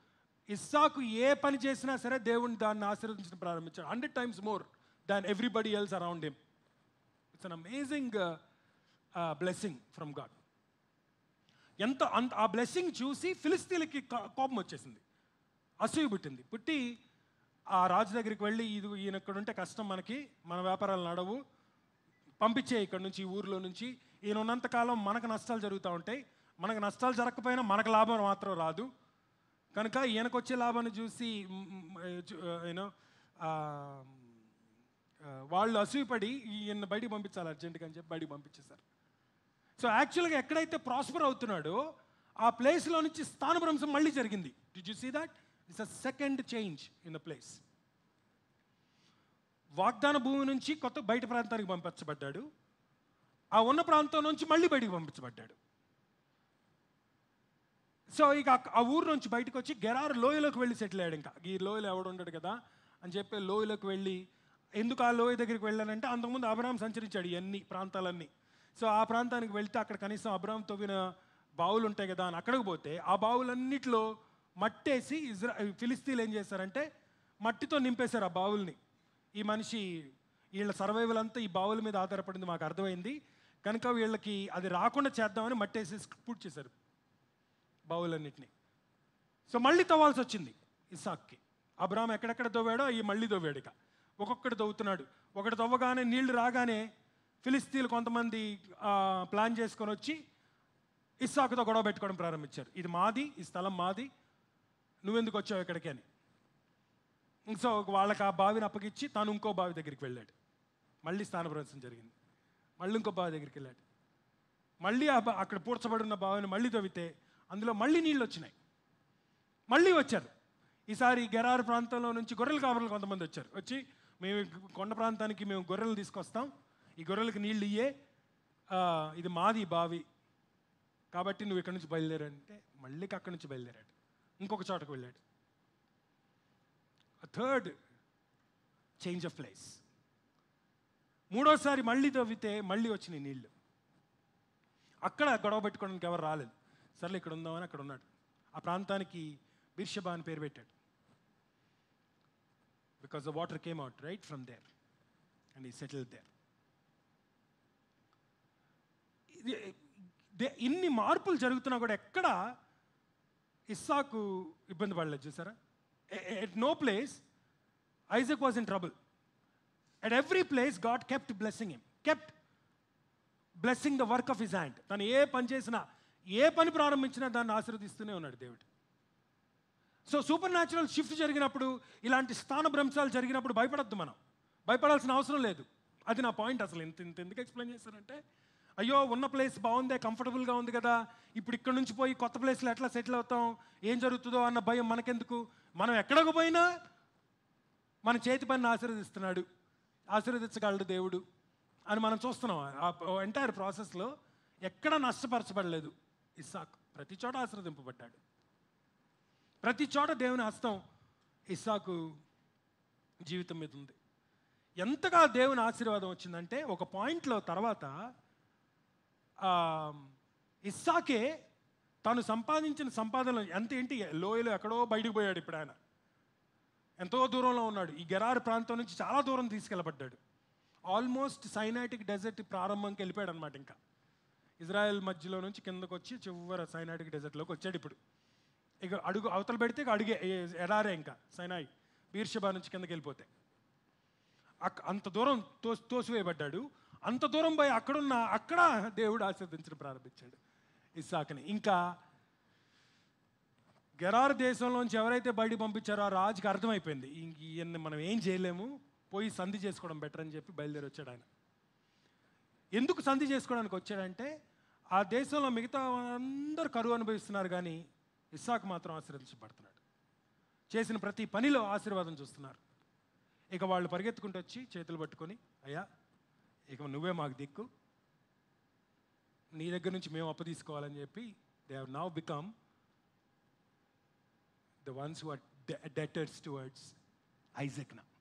Speaker 3: ఇస్సాకు ఏ పని చేసినా సరే దేవుని దాన్ని ఆశీర్వదించడం ప్రారంభించాడు hundred times more than everybody else around him it's an amazing blessing from God ఎంత అంత ఆ బ్లెస్సింగ్ చూసి ఫిలిస్తీన్లకి కా- కోపం వచ్చేసింది అసూయ పుట్టింది పుట్టి ఆ రాజు దగ్గరికి వెళ్ళి ఇది ఈయన ఇక్కడ ఉంటే కష్టం మనకి మన వ్యాపారాలు నడవు పంపించే ఇక్కడ నుంచి ఈ ఊర్లో నుంచి ఈయన ఉన్నంతకాలం మనకు నష్టాలు జరుగుతూ ఉంటాయి మనకు నష్టాలు జరగకపోయినా మనకు లాభం మాత్రం రాదు కనుక ఈయనకు వచ్చే లాభాన్ని చూసి యూనో వాళ్ళు అసూయపడి ఈయన బయటికి పంపించాలి అర్జెంటుగా అని చెప్పి బయటికి పంపించేశారు సో యాక్చువల్గా ఎక్కడైతే ప్రాస్పర్ అవుతున్నాడో ఆ ప్లేస్లో నుంచి స్థానభ్రంశం మళ్ళీ జరిగింది do you see that it's a second change in the place వాగ్దాన భూమి నుంచి కొత్త బయట ప్రాంతానికి పంపించబడ్డాడు ఆ ఉన్న ప్రాంతం నుంచి మళ్ళీ బయటికి పంపించబడ్డాడు సో ఇక ఆ- ఆ ఊరు నుంచి బయటకు వచ్చి గెరారు లోయలోకి వెళ్ళి సెటిల్ అయ్యాడు ఇంకా ఈ లోయలో ఎవడు ఉండడు కదా అని చెప్పి లోయలోకి వెళ్ళి ఎందుకు ఆ లోయ దగ్గరికి వెళ్ళానంటే అంతకుముందు అబ్రాహం సంచరించాడు ఇవన్నీ ప్రాంతాలన్నీ సో ఆ ప్రాంతానికి వెళ్తే అక్కడ కనీసం అబ్రాహం తవ్విన బావులు ఉంటాయి కదా అని అక్కడికి పోతే ఆ బావులన్నిట్లో మట్టేసి ఇజ్రా ఫిలిస్తీన్లు ఏం చేశారంటే మట్టితో నింపేశారు ఆ బావుల్ని ఈ మనిషి వీళ్ళ సర్వైవల్ అంతా ఈ బావుల మీద ఆధారపడింది మాకు అర్థమైంది కనుక వీళ్ళకి అది రాకుండా చేద్దామని మట్టేసి పూర్తి చేశారు బావులన్నిటిని సో మళ్ళీ తవ్వాల్సి వచ్చింది ఇస్సాక్కి అబ్రామ్ ఎక్కడెక్కడ తవ్వాడో ఈ మళ్ళీ తవ్వాడు ఇక ఒక్కొక్కటి తవ్వుతున్నాడు ఒకటి తవ్వగానే నీళ్లు రాగానే ఫిలిస్తీన్లు కొంతమంది ఆ, ప్లాన్ చేసుకొని వచ్చి ఇస్సాకుతో గొడవ పెట్టుకోవడం ప్రారంభించారు ఇది మాది ఈ స్థలం మాది నువ్వెందుకు వచ్చావు ఇక్కడికి అని సో వాళ్ళకి ఆ బావిని అప్పగిచ్చి తాను ఇంకో బావి దగ్గరికి వెళ్ళాడు మళ్ళీ స్థానభ్రంశం జరిగింది మళ్ళీ ఇంకో బావి దగ్గరికి వెళ్ళాడు మళ్ళీ ఆ బా- అక్కడ పూడ్చబడి ఉన్న బావిని మళ్ళీ తవ్వితే అందులో మళ్ళీ నీళ్ళు వచ్చినాయి మళ్ళీ వచ్చారు ఈసారి గెరారు ప్రాంతంలో నుంచి గొర్రెల కాపరులు కొంతమంది వచ్చారు వచ్చి మేము ఈ కొండ ప్రాంతానికి మేము గొర్రెలు తీసుకొస్తాం ఈ గొర్రెలకి నీళ్ళు ఇయ్యే ఆ, ఇది మాది ఈ బావి కాబట్టి నువ్వు ఇక్కడ నుంచి బయలుదేరంటే మళ్ళీ అక్కడి నుంచి బయలుదేరాడు ఇంకొక చోటకు వెళ్ళాడు థర్డ్ చేంజ్ ఆఫ్ ప్లేస్ మూడోసారి మళ్ళీ తవ్వితే మళ్ళీ వచ్చినాయి నీళ్ళు అక్కడ గొడవ పెట్టుకోవడానికి ఎవరు రాలేదు సర్లే ఇక్కడ ఉందామని అక్కడ ఉన్నాడు ఆ ప్రాంతానికి బిర్షబా అని పేరు పెట్టాడు because the water came out right from there and he settle there ఇన్ని మార్పులు జరుగుతున్నా కూడా ఎక్కడ ఇస్సాకు ఇబ్బంది పడలేదు చూసారా at no place Isaac was in trouble at every place God kept blessing him kept blessing the work of his hand తను ఏ పని చేసినా ఏ పని ప్రారంభించినా దాన్ని ఆశీర్వదిస్తూనే ఉన్నాడు దేవుడు సో సూపర్ న్యాచురల్ షిఫ్ట్ జరిగినప్పుడు ఇలాంటి స్థాన భ్రంశాలు జరిగినప్పుడు భయపడద్దు మనం భయపడాల్సిన అవసరం లేదు అది నా పాయింట్ అసలు ఇంత ఇంత ఎందుకు ఎక్స్ప్లెయిన్ చేశారంటే అయ్యో ఉన్న ప్లేస్ బాగుందే కంఫర్టబుల్గా ఉంది కదా ఇప్పుడు ఇక్కడ నుంచి పోయి కొత్త ప్లేస్లో ఎట్లా సెటిల్ అవుతాం ఏం జరుగుతుందో అన్న భయం మనకెందుకు మనం ఎక్కడికి పోయినా మన చేతి పనిని ఆశీర్వదిస్తున్నాడు ఆశీర్వదించగలడు దేవుడు అని మనం చూస్తున్నాం ఆ ఎంటైర్ ప్రాసెస్లో ఎక్కడ నష్టపరచబడలేదు ఇస్సాక్ ప్రతి చోట ఆశీర్వదింపబడ్డాడు ప్రతి చోట దేవుని హస్తం ఇస్సాకు జీవితం మీద ఉంది ఎంతగా దేవుని ఆశీర్వాదం వచ్చిందంటే ఒక పాయింట్లో తర్వాత ఆ, ఇస్సాకే తాను సంపాదించిన సంపాదన ఎంత ఏంటి లోయలో ఎక్కడో బయటికి పోయాడు ఇప్పుడు ఆయన ఎంతో దూరంలో ఉన్నాడు ఈ గెరారు ప్రాంతం నుంచి చాలా దూరం తీసుకెళ్ళబడ్డాడు ఆల్మోస్ట్ సైనాటిక్ డెజర్ట్ ప్రారంభంకి వెళ్ళిపోయాడు అనమాట ఇంకా ఇజ్రాయెల్ మధ్యలో నుంచి కిందకు వచ్చి చివర సైనాటిక్ డెజర్ట్లోకి వచ్చాడు ఇప్పుడు ఇక అడుగు అవతల పెడితే ఇక అడిగే ఏ- ఎడారే ఇంకా సైనాయి బీర్షబా నుంచి కిందకి వెళ్ళిపోతే అక్- అంత దూరం తో తోసివేయబడ్డాడు అంత దూరం పోయి అక్కడున్న అక్కడ దేవుడు ఆశీర్వదించడం ప్రారంభించాడు ఇస్సాకుని ఇంకా గెరార్ దేశంలోంచి ఎవరైతే బయటికి పంపించారో ఆ రాజుకి అర్థమైపోయింది ఇంక ఈయన్ని మనం ఏం చేయలేము పోయి సంధి చేసుకోవడం బెటర్ అని చెప్పి బయలుదేరి వచ్చాడు ఆయన ఎందుకు సంధి చేసుకోవడానికి వచ్చాడంటే ఆ దేశంలో మిగతా అందరూ కరువు అనుభవిస్తున్నారు కానీ ఇస్సాకు మాత్రం ఆశీర్వదించబడుతున్నాడు చేసిన ప్రతి పనిలో ఆశీర్వాదం చూస్తున్నారు ఇక వాళ్ళు పరిగెత్తుకుంటూ వచ్చి చేతులు పట్టుకొని అయ్యా ఇక నువ్వే మాకు దిక్కు నీ దగ్గర నుంచి మేము అప్పు తీసుకోవాలని చెప్పి they have now become the ones who are debtors towards Isaac నా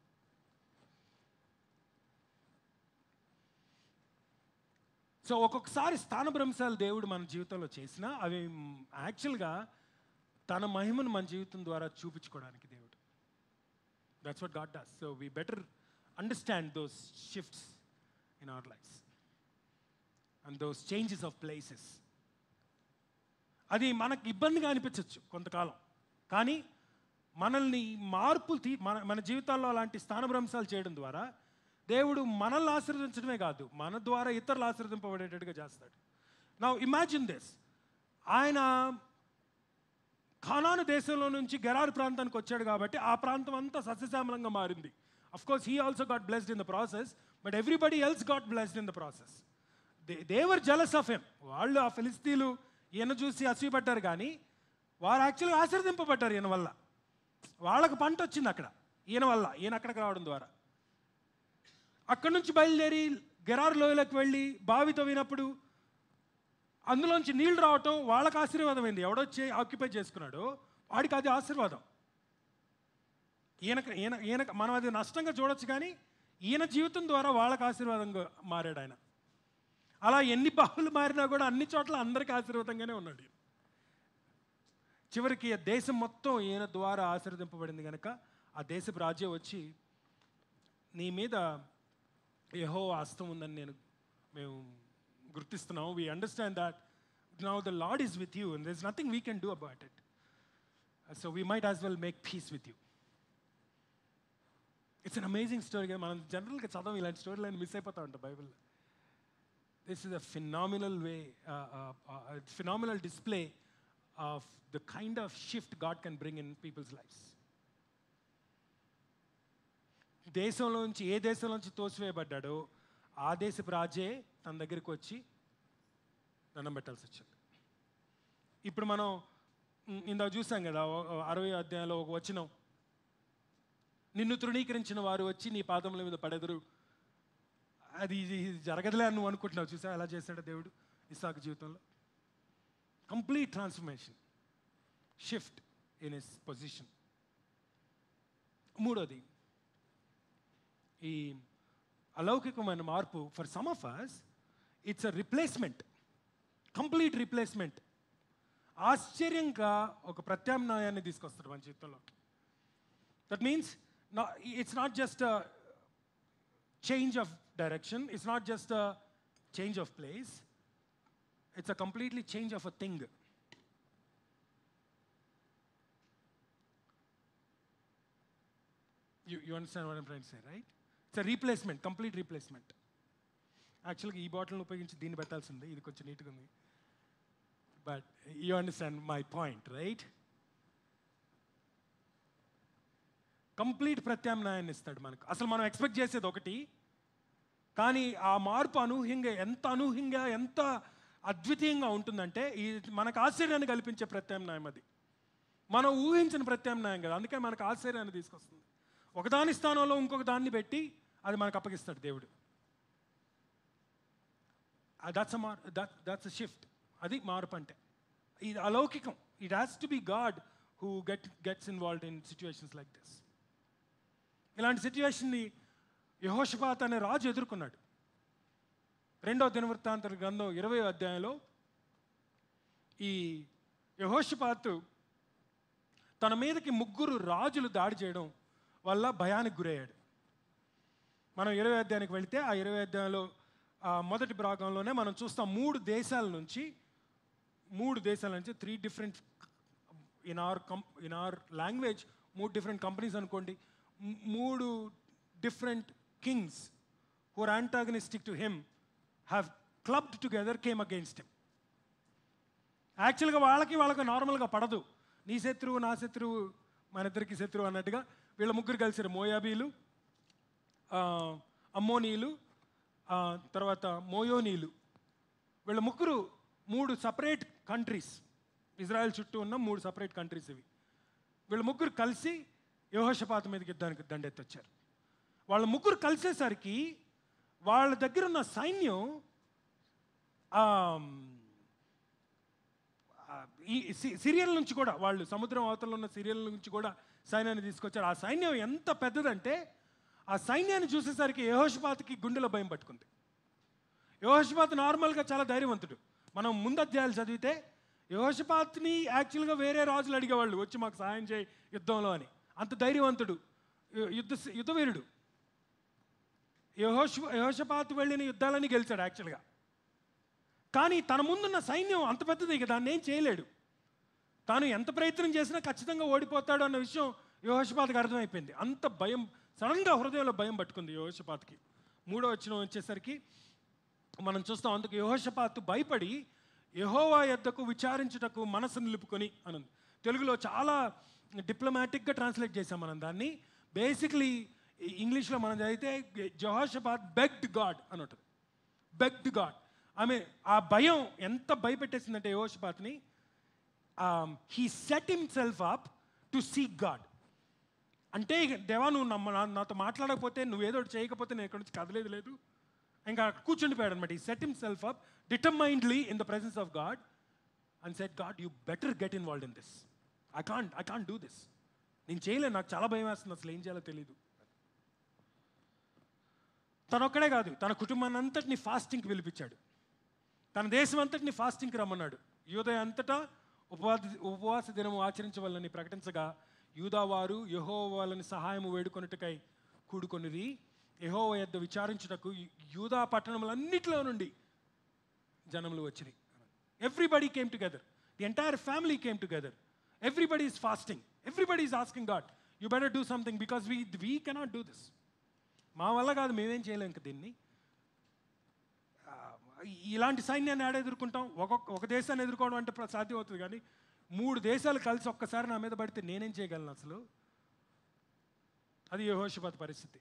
Speaker 3: సో ఒక్కొక్కసారి స్థానభ్రంశాలు దేవుడు మన జీవితంలో చేసినా అవి యాక్చువల్గా తన మహిమను మన జీవితం ద్వారా చూపించుకోవడానికి దేవుడు that's what God does so we better understand those shifts in our lifes and those changes of places అది మనకు ఇబ్బందిగా అనిపించవచ్చు కొంతకాలం కానీ మనల్ని మార్పులు తీ మన మన జీవితాల్లో అలాంటి స్థానభ్రంశాలు చేయడం ద్వారా దేవుడు మనల్ని ఆశీర్వదించడమే కాదు మన ద్వారా ఇతరులు ఆశీర్వదింపబడేటట్టుగా చేస్తాడు నా ఇమాజిన్ దిస్ ఆయన ఖానాను దేశంలో నుంచి గెరారు ప్రాంతానికి వచ్చాడు కాబట్టి ఆ ప్రాంతం అంతా సస్యశ్యామలంగా మారింది of course he also got blessed in the process but everybody else got blessed in the process they were jealous of em వాళ్ళు ఆ ఫిలిస్తీన్లు ఈయన చూసి అసూయపడ్డారు కానీ వారు యాక్చువల్గా ఆశీర్దింపబడ్డారు ఈయన వల్ల వాళ్ళకి పంట వచ్చింది అక్కడ ఈయన వల్ల ఈయన అక్కడికి రావడం ద్వారా అక్కడి నుంచి బయలుదేరి గెరారు లోయలోకి వెళ్ళి బావి తవ్వినప్పుడు అందులోంచి నీళ్లు రావటం వాళ్ళకి ఆశీర్వాదం అయింది ఎవడొచ్చి ఆక్యుపై చేసుకున్నాడో వాడికి అది ఆశీర్వాదం ఈయనకు ఈయన ఈయన మనం అది నష్టంగా చూడొచ్చు కానీ ఈయన జీవితం ద్వారా వాళ్ళకి ఆశీర్వాదంగా మారాడు ఆయన అలా ఎన్ని బావులు మారినా కూడా అన్ని చోట్ల అందరికీ ఆశీర్వాదంగానే ఉన్నాడు ఈయన. చివరికి ఆ దేశం మొత్తం ఈయన ద్వారా ఆశీర్వదింపబడింది కనుక ఆ దేశపు రాజ్యం వచ్చి నీ మీద యహో హస్తం ఉందని నేను మేము గుర్తిస్తున్నాం we understand that now the Lord is with you and there is nothing we can do about it so we might as well make peace with you it's an amazing story మనం జనరల్గా చదవం ఇలాంటి స్టోరీలు అని మిస్ అయిపోతా ఉంటాం బైబిల్లో this is a phenomenal way, uh, uh, uh, a phenomenal display of the kind of shift God can bring in people's lives. దేశంలోంచి ఏ దేశంలోంచి తోసివేయబడ్డాడో ఆ దేశపు రాజే తన దగ్గరికి వచ్చి దండం పెట్టాల్సి వచ్చింది ఇప్పుడు మనం ఉమ్, ఇందాక చూసాం కదా ఓ- ఓ అరవై అధ్యాయంలో ఒక వచనం నిన్ను తృణీకరించిన వారు వచ్చి నీ పాదముల మీద పడెదరు అది ఇది ఇది జరగదులే అని నువ్వు అనుకుంటున్నావు చూసా ఎలా చేశాడు దేవుడు ఇసాకు జీవితంలో complete transformation shift in his position మూడోది ఈ అలౌకికమైన మార్పు for some of us it's a replacement complete replacement ఆశ్చర్యంగా ఒక ప్రత్యామ్నాయాన్ని తీసుకొస్తాడు మన జీవితంలో that means it's not just change of direction. It's not just a change of place, it's a completely change of a thing. You, you understand what I'm trying to say, right? It's a replacement, complete replacement. యాక్చువల్గా ఈ బాటిల్ని ఉపయోగించి దీన్ని పెట్టాల్సిందే ఇది కొంచెం నీట్గా ఉంది but you understand my point right complete ప్రత్యామ్నాయాన్ని ఇస్తాడు మనకు అసలు మనం ఎక్స్పెక్ట్ చేసేది ఒకటి కానీ ఆ మార్పు అనూహ్యంగా ఎంత అనూహ్యంగా ఎంత అద్వితీయంగా ఉంటుందంటే ఈ మనకు ఆశ్చర్యాన్ని కల్పించే ప్రత్యామ్నాయం అది మనం ఊహించిన ప్రత్యామ్నాయం కదా అందుకే మనకు ఆశ్చర్యాన్ని తీసుకొస్తుంది ఒకదాని స్థానంలో ఇంకొక దాన్ని పెట్టి అది మనకు అప్పగిస్తాడు దేవుడు దట్స్ మార్ దట్ దట్స్ అ షిఫ్ట్ అది మార్పు అంటే ఇది అలౌకికం it has to be God who get gets involved in situations like this ఇలాంటి సిచ్యువేషన్ని యహోషపాత్ అనే రాజు ఎదుర్కొన్నాడు రెండవ దినవృత్తాంతర గ్రంథం ఇరవై అధ్యాయంలో ఈ యహోషపాత్ తన మీదకి ముగ్గురు రాజులు దాడి చేయడం వల్ల భయానికి గురయ్యాడు మనం ఇరవై అధ్యాయానికి వెళితే ఆ ఇరవై అధ్యాయంలో ఆ మొదటి భాగంలోనే మనం చూస్తాం మూడు దేశాల నుంచి మూడు దేశాల నుంచి three different in are come in are language మూడు డిఫరెంట్ కంపెనీస్ అనుకోండి మ్- మూడు different kings who are antagonistic to him have clubbed together came against him యాక్చువల్గా వాళ్ళకి వాళ్ళకి నార్మల్గా పడదు నీ శత్రువు నా శత్రువు మన ఇద్దరికి శత్రువు అన్నట్టుగా వీళ్ళ ముగ్గురు కలిసారు మోయాబీలు ఆ, అమ్మోనీలు ఆ, తర్వాత మోయోనీలు వీళ్ళ ముగ్గురు మూడు సపరేట్ కంట్రీస్ ఇజ్రాయెల్ చుట్టూ ఉన్న మూడు సపరేట్ కంట్రీస్ ఇవి వీళ్ళ ముగ్గురు కలిసి యోహోషపాత మీదకి యుద్ధానికి దండెత్తొచ్చారు వాళ్ళ ముగ్గురు కలిసేసరికి వాళ్ళ దగ్గర ఉన్న సైన్యం ఆ, ఆ, ఈ సి- సిరియల్ నుంచి కూడా వాళ్ళు సముద్రం అవతల ఉన్న సిరియల్ నుంచి కూడా సైన్యాన్ని తీసుకొచ్చారు ఆ సైన్యం ఎంత పెద్దదంటే ఆ సైన్యాన్ని చూసేసరికి యహోషపాత్కి గుండెలో భయం పట్టుకుంది యహోషపాత్ నార్మల్గా చాలా ధైర్యవంతుడు మనం ముందు అధ్యాయాలు చదివితే యహోషపాత్ని యాక్చువల్గా వేరే రాజులు అడిగేవాళ్ళు వచ్చి మాకు సహాయం చేయి యుద్ధంలో అని అంత ధైర్యవంతుడు యు- యుద్ధ యుద్ధవీరుడు యహోష యహోషపాత్ వెళ్ళిన యుద్ధాలని గెలిచాడు యాక్చువల్గా కానీ తన ముందున్న సైన్యం అంత పెద్దది ఇక దాన్ని ఏం చేయలేడు తాను ఎంత ప్రయత్నం చేసినా ఖచ్చితంగా ఓడిపోతాడు అన్న విషయం యోహషపాత్కి అర్థమైపోయింది అంత భయం సడన్గా హృదయంలో భయం పట్టుకుంది యోహషపాత్కి మూడో వచ్చిన వచ్చేసరికి మనం చూస్తాం అందుకు యోహషపాత్ భయపడి యహోవా యొద్దకు విచారించుటకు మనసు నిలుపుకొని అనుంది తెలుగులో చాలా డిప్లొమాటిక్గా ట్రాన్స్లేట్ చేసాం మనం దాన్ని బేసిక్లీ ఇంగ్లీష్లో మనం చదివితే జోహషపాత్ బెగ్డ్ గాడ్ అని ఉంటుంది బెగ్డ్ గాడ్ ఆమె ఆ భయం ఎంత భయపెట్టేసిందంటే యోహషపాత్ని he set himself up to seek God అంటే ఇక దేవా నువ్వు నమ్మ నా- నాతో మాట్లాడకపోతే నువ్వేదో ఒకటి చేయకపోతే నేను ఇక్కడి నుంచి కదలేదు లేదు ఇంకా అక్కడ కూర్చుండిపోయాడు అనమాట ఈ set himself up determinedly in the presence of God and set God you better get involved in this I can't I can't do this నేను చేయలేను నాకు చాలా భయం వేస్తుంది అసలు ఏం చేయాలో తెలియదు తనొక్కడే కాదు తన కుటుంబాన్ని అంతటిని ఫాస్టింగ్కి పిలిపించాడు తన దేశం అంతటిని ఫాస్టింగ్కి రమ్మన్నాడు యూదయ అంతటా ఉపవాస ఉపవాస దినము ఆచరించవాలని ప్రకటించగా యూదావారు యహో వాళ్ళని సహాయము వేడుకొనుటకై కూడుకొనిరి యహో యొద్ద విచారించుటకు యూదా పట్టణములన్నిటిలో నుండి జనములు వచ్చినాయి everybody came together the entire family came together everybody is fasting everybody is asking God you better do something because we we cannot do this మా వల్ల కాదు మేమేం చేయలేం ఇంక దీన్ని ఆ, ఇలాంటి సైన్యాన్ని ఆడ ఎదుర్కొంటాం ఒక్కొక్క ఒక దేశాన్ని ఎదుర్కోవడం అంటే ప్ర- సాధ్యం అవుతుంది కానీ మూడు దేశాలు కలిసి ఒక్కసారి నా మీద పడితే నేనేం చేయగలను అసలు అది యహోషపాత పరిస్థితి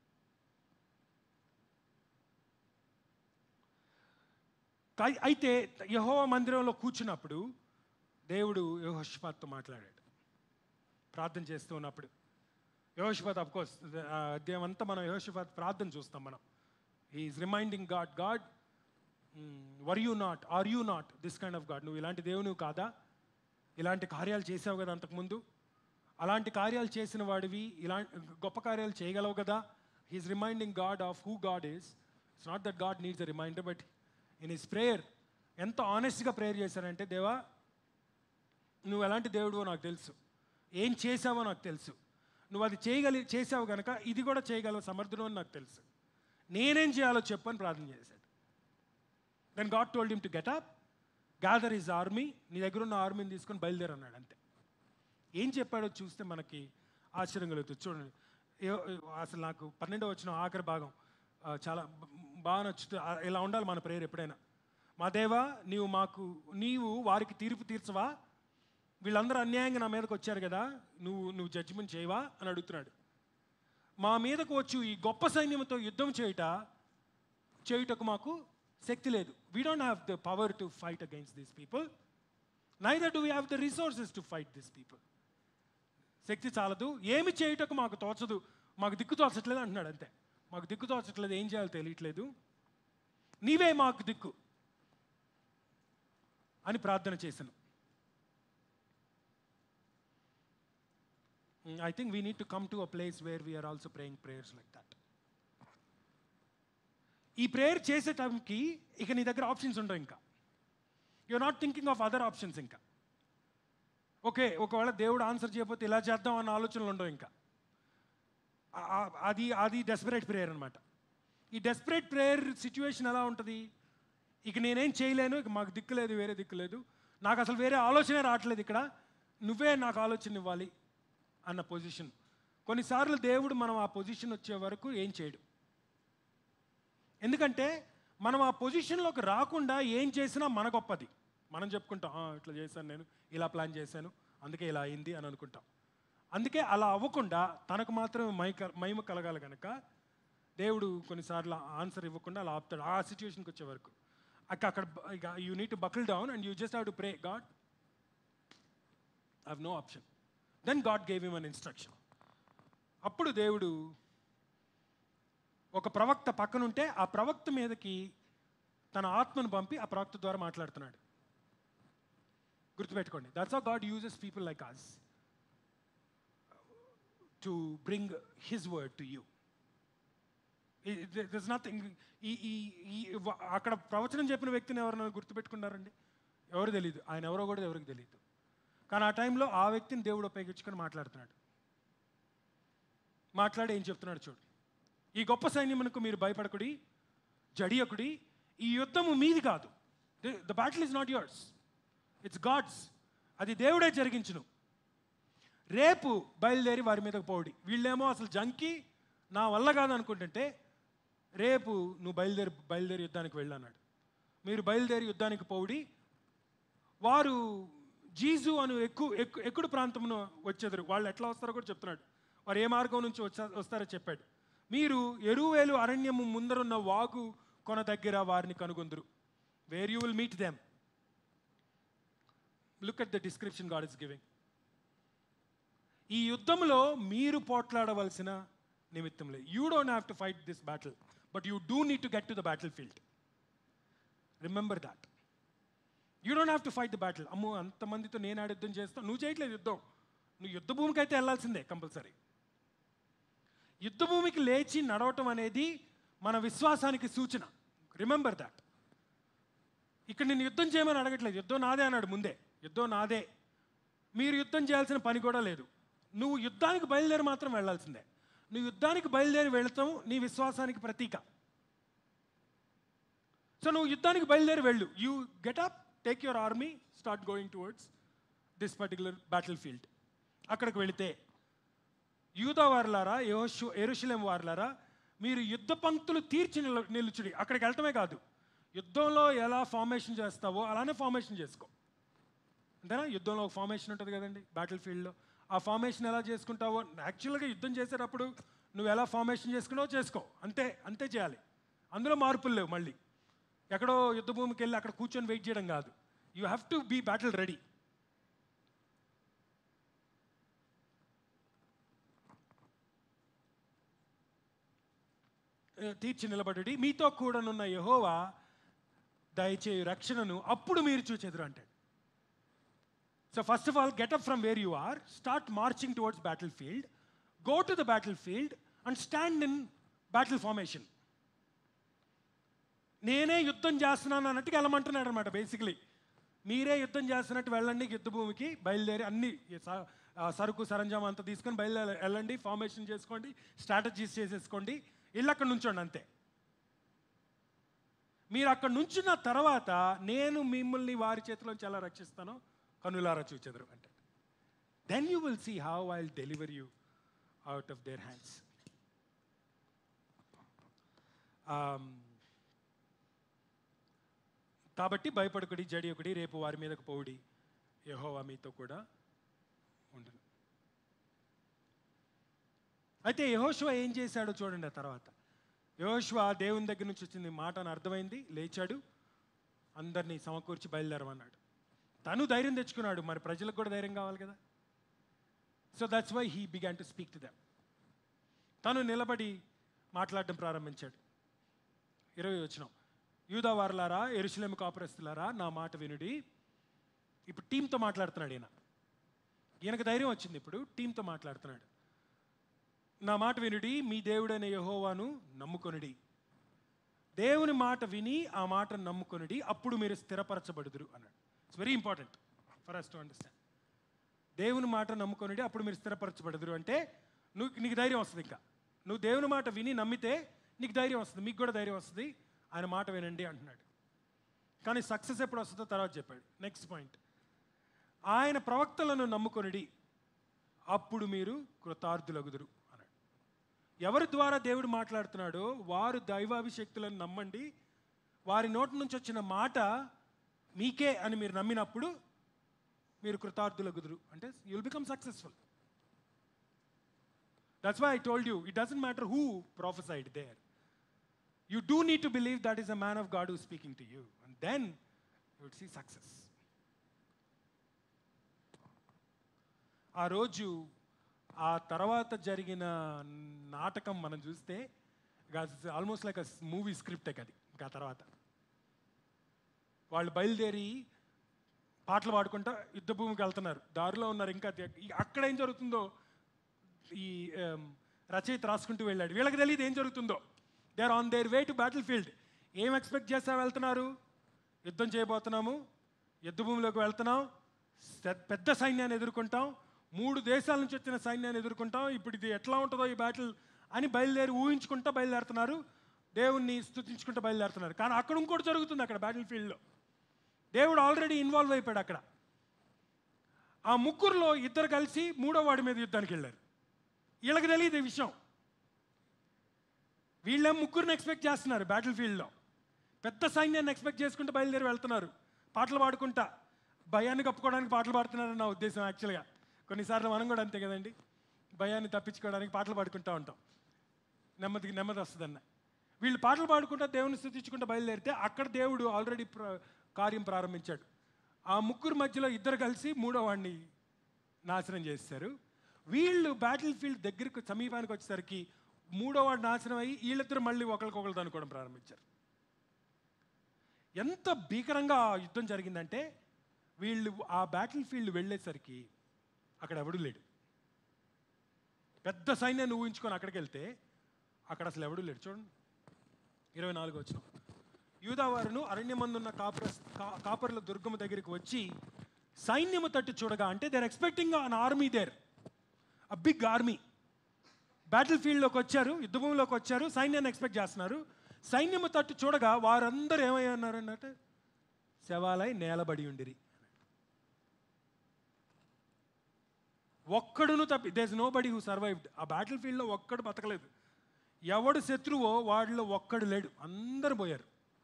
Speaker 3: కై- అయితే యహో మందిరంలో కూర్చున్నప్పుడు దేవుడు యహోషపాత్తో మాట్లాడాడు ప్రార్థన చేస్తూ ఉన్నప్పుడు యహోషపాత్ అఫ్ కోర్స్ అధ్యాయం అంతా మనం యహోషపాత్ ప్రార్థన చూస్తాం మనం is reminding God God were you not are you not this kind of God నువ్వు ఇలాంటి దేవునివి కాదా ఇలాంటి కార్యాలు చేసావు కదా అంతకుముందు అలాంటి కార్యాలు చేసిన వాడివి ఇలాంటి గొప్ప కార్యాలు చేయగలవు కదా he's reminding God of who God is it's not that God needs a reminder but in his prayer ఎంత ఆనెస్ట్గా ప్రేయర్ చేశారంటే దేవా నువ్వు ఎలాంటి దేవుడువో నాకు తెలుసు ఏం చేసావో నాకు తెలుసు నువ్వు అది చేయగలి చేసావు కనుక ఇది కూడా చేయగలవు సమర్థుడు అని నాకు తెలుసు నేనేం చేయాలో చెప్పని ప్రార్థన చేశాడు then God told him to get up gather his army నీ దగ్గర ఉన్న ఆర్మీని తీసుకొని బయలుదేరు అన్నాడు అంతే ఏం చెప్పాడో చూస్తే మనకి ఆశ్చర్యం కలుగుతుంది చూడండి ఏ- అసలు నాకు పన్నెండో వచ్చిన ఆఖరి భాగం ఆ, చాలా బ- బాగా నచ్చుతుంది ఆ, ఇలా ఉండాలి మన ప్రేయర్ ఎప్పుడైనా మా దేవా నీవు మాకు నీవు వారికి తీర్పు తీర్చవా వీళ్ళందరూ అన్యాయంగా నా మీదకి వచ్చారు కదా నువ్వు నువ్వు జడ్జిమెంట్ చేయవా అని అడుగుతున్నాడు మా మీదకు వచ్చి ఈ గొప్ప సైన్యంతో యుద్ధం చేయుట చేయుటకు మాకు శక్తి లేదు we don't have the power to fight against these people neither do we have the resources to fight this people శక్తి చాలదు ఏమి చేయుటకు మాకు తోచదు మాకు దిక్కు తోచట్లేదు అంటున్నాడు అంతే మాకు దిక్కు తోచట్లేదు ఏం చేయాలో తెలియట్లేదు నీవే మాకు దిక్కు అని ప్రార్థన చేశాను I think we need to come to a place where we are also praying prayers like that ఈ ప్రేయర్ చేసే టైంకి ఇక నీ దగ్గర ఆప్షన్స్ ఉండవు ఇంకా you are not thinking of other options ఇంకా ఓకే ఒకవేళ దేవుడు ఆన్సర్ చేయకపోతే ఇలా చేద్దాం అన్న ఆలోచనలు ఉండవు ఇంకా ఆ- ఆ- అది అది డెస్పరేట్ ప్రేయర్ అనమాట ఈ డెస్పరేట్ ప్రేయర్ సిచ్యువేషన్ ఎలా ఉంటుంది ఇక నేనేం చేయలేను ఇక మాకు దిక్కు లేదు వేరే దిక్కు లేదు నాకు అసలు వేరే ఆలోచనే రావట్లేదు ఇక్కడ నువ్వే నాకు ఆలోచన ఇవ్వాలి అన్న పొజిషన్ కొన్నిసార్లు దేవుడు మనం ఆ పొజిషన్ వచ్చే వరకు ఏం చేయడు ఎందుకంటే మనం ఆ పొజిషన్లోకి రాకుండా ఏం చేసినా మన గొప్పది మనం చెప్పుకుంటాం "ఆ, ఇట్లా చేశాను నేను ఇలా ప్లాన్ చేశాను అందుకే ఇలా అయింది అని అనుకుంటాం అందుకే అలా అవ్వకుండా తనకు మాత్రమే మైక మహిమ కలగాలి కనుక దేవుడు కొన్నిసార్లు ఆన్సర్ ఇవ్వకుండా అలా ఆపుతాడు ఆ సిచ్యువేషన్కి వచ్చే వరకు అక్క అక్కడ ఇక you need to buckle down and you just have to pray God I have no option then God gave him an instruction అప్పుడు దేవుడు ఒక ప్రవక్త పక్కనుంటే ఆ ప్రవక్త మీదకి తన ఆత్మను పంపి ఆ ప్రవక్త ద్వారా మాట్లాడుతున్నాడు గుర్తుపెట్టుకోండి that's a God uses people like us to bring his word to you this nothing ఈ ఈ ఈ వ- అక్కడ ప్రవచనం చెప్పిన వ్యక్తిని ఎవరైనా గుర్తుపెట్టుకున్నారండి ఎవరు తెలియదు ఆయన ఎవరో కూడా ఎవరికి తెలియదు కానీ ఆ టైంలో ఆ వ్యక్తిని దేవుడు ఉపయోగించుకొని మాట్లాడుతున్నాడు మాట్లాడి ఏం చెప్తున్నాడు చూడు ఈ గొప్ప సైన్యమునకు మీరు భయపడకుడి జడియకుడి ఈ యుద్ధము మీది కాదు the battle is not yours it's God's అది దేవుడే జరిగించును రేపు బయలుదేరి వారి మీదకు పోడి వీళ్ళేమో అసలు జంకి నా వల్ల కాదు అనుకుంటుంటే రేపు నువ్వు బయలుదేరి బయలుదేరి యుద్ధానికి వెళ్ళన్నాడు మీరు బయలుదేరి యుద్ధానికి పోడి వారు జీజు అను ఎక్కువ ఎక్కు ఎక్కుడు ప్రాంతమును వచ్చేదరు వాళ్ళు ఎట్లా వస్తారో కూడా చెప్తున్నాడు వారు ఏ మార్గం నుంచి వచ్చా వస్తారో చెప్పాడు మీరు ఎరువేలు అరణ్యము ముందరున్న వాగు కొన దగ్గర వారిని కనుగొందురు where you will meet them look at the description God is giving ఈ యుద్ధంలో మీరు పోట్లాడవలసిన నిమిత్తం లేదు you don't have to fight this battle but you do need to get to the battle field remember that you don't have to fight the battle అమ్మో అంతమందితో నేను ఆడ యుద్ధం చేస్తాను నువ్వు చేయట్లేదు యుద్ధం నువ్వు యుద్ధ భూమికి అయితే వెళ్ళాల్సిందే కంపల్సరీ యుద్ధ భూమికి లేచి నడవటం అనేది మన విశ్వాసానికి సూచన రిమెంబర్ దాట్ ఇక్కడ నేను యుద్ధం చేయమని అడగట్లేదు యుద్ధం నాదే అన్నాడు ముందే యుద్ధం నాదే మీరు యుద్ధం చేయాల్సిన పని కూడా లేదు నువ్వు యుద్ధానికి బయలుదేరి మాత్రం వెళ్ళాల్సిందే నువ్వు యుద్ధానికి బయలుదేరి వెళతాం నీ విశ్వాసానికి ప్రతీక సో నువ్వు యుద్ధానికి బయలుదేరి వెళ్ళు you get up take your army start going towards this particular battle field అక్కడికి వెళితే యూదా వారులారా యెహోషు ఎరుషలేం వారులారా మీరు యుద్ధ పంక్తులు తీర్చి నిల నిలుచుడి అక్కడికి వెళ్ళటమే కాదు యుద్ధంలో ఎలా ఫార్మేషన్ చేస్తావో అలానే ఫార్మేషన్ చేసుకో అంతేనా యుద్ధంలో ఒక ఫార్మేషన్ ఉంటుంది కదండి బ్యాటిల్ ఫీల్డ్లో ఆ ఫార్మేషన్ ఎలా చేసుకుంటావో యాక్చువల్గా యుద్ధం చేసేటప్పుడు నువ్వు ఎలా ఫార్మేషన్ చేసుకున్నావో చేసుకో అంతే అంతే చేయాలి అందులో మార్పులు లేవు మళ్ళీ ఎక్కడో యుద్ధ భూమికి వెళ్ళి అక్కడ కూర్చొని వెయిట్ చేయడం కాదు you have to be battle ready తీర్చి నిలబడి మీతో కూడానున్న యహోవా దయచేయు రక్షణను అప్పుడు మీరు చూచెదురు అంటాడు so first of all get up from where you are start marching towards battle field go to the battle field and stand in battle formation నేనే యుద్ధం చేస్తున్నాను అన్నట్టుగా వెళ్ళమంటున్నాడు అనమాట బేసిక్లీ మీరే యుద్ధం చేస్తున్నట్టు వెళ్ళండి యుద్ధ భూమికి బయలుదేరి అన్ని స- ఆ సరుకు సరంజామా అంతా తీసుకొని బయలుదేరి వెళ్ళండి ఫార్మేషన్ చేసుకోండి స్ట్రాటజీస్ చేసేసుకోండి ఇల్లు అక్కడ నుంచోండి అంతే మీరు అక్కడ నుంచున్న తర్వాత నేను మిమ్మల్ని వారి చేతిలోంచి ఎలా రక్షిస్తానో కనులారా చూచెదరు అంటే then you will see how I deliver you out of their hands కాబట్టి భయపడకుడి జడియకుడి రేపు వారి మీదకు పోవుడి యెహోవా మీతో కూడా ఉండును అయితే యహోశివ ఏం చేశాడో చూడండి ఆ తర్వాత యహోశివ దేవుని దగ్గర నుంచి వచ్చింది మాట అని అర్థమైంది లేచాడు అందరినీ సమకూర్చి బయలుదేరమన్నాడు తను ధైర్యం తెచ్చుకున్నాడు మరి ప్రజలకు కూడా ధైర్యం కావాలి కదా so that's why he began to speak to them తను నిలబడి మాట్లాడడం ప్రారంభించాడు ఇరవై వచ్చిన యూదా వారలారా ఎరుసలేము కాపురస్తులారా నా మాట వినుడి ఇప్పుడు టీంతో మాట్లాడుతున్నాడు ఈయన ఈయనకు ధైర్యం వచ్చింది ఇప్పుడు టీంతో మాట్లాడుతున్నాడు నా మాట వినుడి మీ దేవుడైన యహోవాను నమ్ముకొనుడి దేవుని మాట విని ఆ మాటను నమ్ముకొనుడి అప్పుడు మీరు స్థిరపరచబడుదురు అన్నాడు it's very important for us to understand దేవుని మాట నమ్ముకొనుడి అప్పుడు మీరు స్థిరపరచబడుదురు అంటే నువ్వు నీకు ధైర్యం వస్తుంది ఇంకా నువ్వు దేవుని మాట విని నమ్మితే నీకు ధైర్యం వస్తుంది మీకు కూడా ధైర్యం వస్తుంది ఆయన మాట వినండి అంటున్నాడు కానీ సక్సెస్ ఎప్పుడు వస్తుందో తర్వాత చెప్పాడు నెక్స్ట్ పాయింట్ ఆయన ప్రవక్తలను నమ్ముకొనిడి అప్పుడు మీరు కృతార్థులగుదురు అన్నాడు ఎవరి ద్వారా దేవుడు మాట్లాడుతున్నాడో వారు దైవాభిషక్తులను నమ్మండి వారి నోటి నుంచి వచ్చిన మాట మీకే అని మీరు నమ్మినప్పుడు మీరు కృతార్థులగుదురు అంటే you will become successful that's why I told you it doesn't matter who prophesied there you do need to believe that is a man of God who speaking to you and then you would see success ఆ రోజు ఆ తర్వాత జరిగిన నాటకం మనం చూస్తే ఆల్మోస్ట్ లైక్ అ మూవీ స్క్రిప్టే అది ఇంకా తర్వాత వాళ్ళు బయలుదేరి పాటలు పాడుకుంటా యుద్ధ భూమికి వెళ్తున్నారు దారిలో ఉన్నారు ఇంకా తె- ఈ- అక్కడ ఏం జరుగుతుందో ఈ um, రచయిత రాసుకుంటూ వెళ్ళాడు వీళ్ళకి తెలియదు ఏం జరుగుతుందో they are on their way to battle field ఏం ఎక్స్పెక్ట్ చేస్తా వెళ్తున్నారు యుద్ధం చేయబోతున్నాము యుద్ధ భూమిలోకి వెళ్తున్నాం పె- పెద్ద సైన్యాన్ని ఎదుర్కొంటాం మూడు దేశాల నుంచి వచ్చిన సైన్యాన్ని ఎదుర్కొంటాం ఇప్పుడు ఇది ఎట్లా ఉంటుందో ఈ బ్యాటిల్ అని బయలుదేరి ఊహించుకుంటూ బయలుదేరుతున్నారు దేవుణ్ణి స్తుతించుకుంటూ బయలుదేరుతున్నారు కానీ అక్కడ ఇంకోటి జరుగుతుంది అక్కడ బ్యాటిల్ ఫీల్డ్లో దేవుడు ఆల్రెడీ ఇన్వాల్వ్ అయిపోయాడు అక్కడ ఆ ముగ్గురులో ఇద్దరు కలిసి మూడో వాడి మీద యుద్ధానికి వెళ్ళారు వీళ్ళకి తెలియదు ఈ విషయం వీళ్ళేం ముగ్గురిని ఎక్స్పెక్ట్ చేస్తున్నారు బ్యాటిల్ ఫీల్డ్లో పెద్ద సైన్యాన్ని ఎక్స్పెక్ట్ చేసుకుంటూ బయలుదేరి వెళ్తున్నారు పాటలు పాడుకుంటా భయాన్ని కప్పుకోవడానికి పాటలు పాడుతున్నారని నా ఉద్దేశం యాక్చువల్గా కొన్నిసార్లు మనం కూడా అంతే కదండి భయాన్ని తప్పించుకోవడానికి పాటలు పాడుకుంటూ ఉంటాం నెమ్మదికి నెమ్మది వస్తుందన్న వీళ్ళు పాటలు పాడుకుంటా దేవుని స్థుతించుకుంటూ బయలుదేరితే అక్కడ దేవుడు ఆల్రెడీ ప్ర కార్యం ప్రారంభించాడు ఆ ముగ్గురు మధ్యలో ఇద్దరు కలిసి మూడో వాడిని నాశనం చేశారు వీళ్ళు బ్యాటిల్ ఫీల్డ్ దగ్గరకు సమీపానికి వచ్చేసరికి మూడో వాడు నాశనం అయ్యి వీళ్ళిద్దరు మళ్ళీ ఒకరికొకరు అనుకోవడం ప్రారంభించారు ఎంత భీకరంగా ఆ యుద్ధం జరిగిందంటే వీళ్ళు ఆ బ్యాటిల్ ఫీల్డ్ వెళ్ళేసరికి అక్కడ ఎవడు లేడు పెద్ద సైన్యాన్ని ఊహించుకొని అక్కడికి వెళ్తే అక్కడ అసలు ఎవడు లేడు చూడండి ఇరవై నాలుగు వచ్చిన యూదావారును అరణ్యమందున్న కాపుర కా- కాపర్ల దుర్గము దగ్గరికి వచ్చి సైన్యము తట్టు చూడగా అంటే they're expecting an army there a big army battle ఫీల్డ్లోకి వచ్చారు యుద్ధభూమిలోకి వచ్చారు సైన్యాన్ని ఎక్స్పెక్ట్ చేస్తున్నారు సైన్యము తట్టు చూడగా వారందరూ ఏమై ఉన్నారు అన్నట్టు శవాలై నేలబడి ఉండిరి ఒక్కడును తప్పి there's nobody who survived ఆ బ్యాటిల్ ఫీల్డ్లో ఒక్కడు బతకలేదు ఎవడు శత్రువో వాడిలో ఒక్కడు లేడు అందరు పోయారు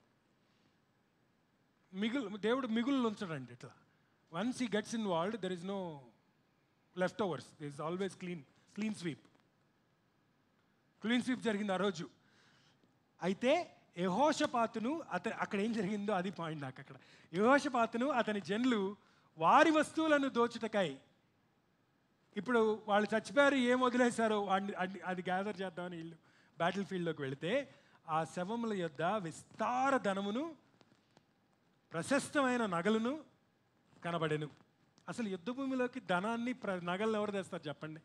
Speaker 3: మిగులు దేవుడు మిగులు ఉంచడండి ఇట్లా once he gets in volved there is no left overs there is always clean clean sweep clean sweep జరిగింది ఆ రోజు అయితే యహోషపాతును అతని అక్కడ ఏం జరిగిందో అది పాయింట్ నాకు అక్కడ యహోషపాతును అతని జనులు వారి వస్తువులను దోచుటకై ఇప్పుడు వాళ్ళు చచ్చిపోయారు ఏం వదిలేశారో వాడిని అది- అది గ్యాదర్ చేద్దామని వీళ్ళు బ్యాటిల్ ఫీల్డ్లోకి వెళితే ఆ శవముల యొద్ద విస్తార ధనమును ప్రశస్తమైన నగలను కనబడెను అసలు యుద్ధ భూమిలోకి ధనాన్ని ప్ర నగలను ఎవరు తెస్తారు చెప్పండి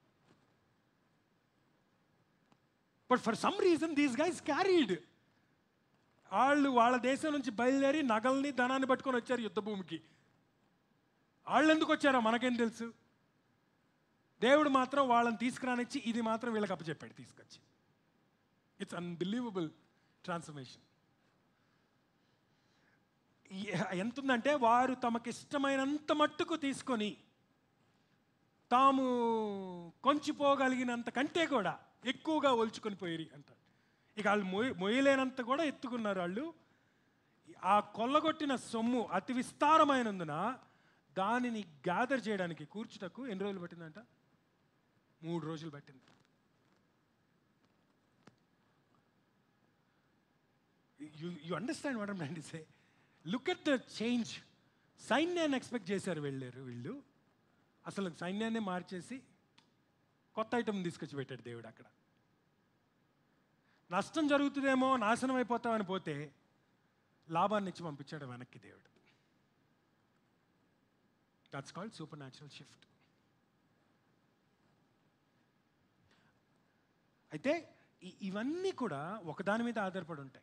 Speaker 3: but for some reason these guys carried వాళ్ళు వాళ్ళ దేశం నుంచి బయలుదేరి నగల్ని ధనాన్ని పట్టుకొని వచ్చారు యుద్ధ భూమికి వాళ్ళు ఎందుకు వచ్చారో మనకేం తెలుసు దేవుడు మాత్రం వాళ్ళని తీసుకురానిచ్చి ఇది మాత్రం వీళ్ళకి అప్పచెప్పాడు తీసుకొచ్చి ఇట్స్ అన్బిలీవబుల్ ట్రాన్స్ఫర్మేషన్ ఎంత ఉందంటే వారు తమకిష్టమైనంత మట్టుకు తీసుకొని తాము కొంచిపోగలిగినంత కంటే కూడా ఎక్కువగా ఒలుచుకొని పోయి అంటారు ఇక వాళ్ళు మొయ్య మొయ్యలేనంత కూడా ఎత్తుకున్నారు వాళ్ళు ఆ కొల్లగొట్టిన సొమ్ము అతి విస్తారమైనందున దానిని గ్యాదర్ చేయడానికి కూర్చుటకు ఎన్ని రోజులు పట్టిందంట మూడు రోజులు పట్టింది యు యు అండర్స్టాండ్ వాట్ అండి say look at the change సైన్యాన్ని ఎక్స్పెక్ట్ చేశారు వెళ్ళారు వీళ్ళు అసలు సైన్యాన్ని మార్చేసి కొత్త ఐటమ్ తీసుకొచ్చి పెట్టాడు దేవుడు అక్కడ నష్టం జరుగుతుందేమో నాశనం అయిపోతామని పోతే లాభాన్ని ఇచ్చి పంపించాడు వెనక్కి దేవుడు that's called supernatural shift అయితే ఈ- ఇవన్నీ కూడా ఒకదాని మీద ఆధారపడి ఉంటాయి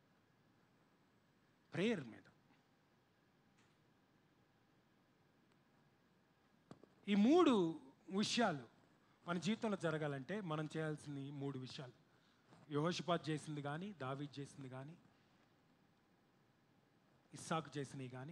Speaker 3: ప్రేయర్ మీద ఈ మూడు విషయాలు మన జీవితంలో జరగాలంటే మనం చేయాల్సిన ఈ మూడు విషయాలు యహోషపాత్ చేసింది కానీ దావీద్ చేసింది కానీ ఇస్సాకు చేసినవి కానీ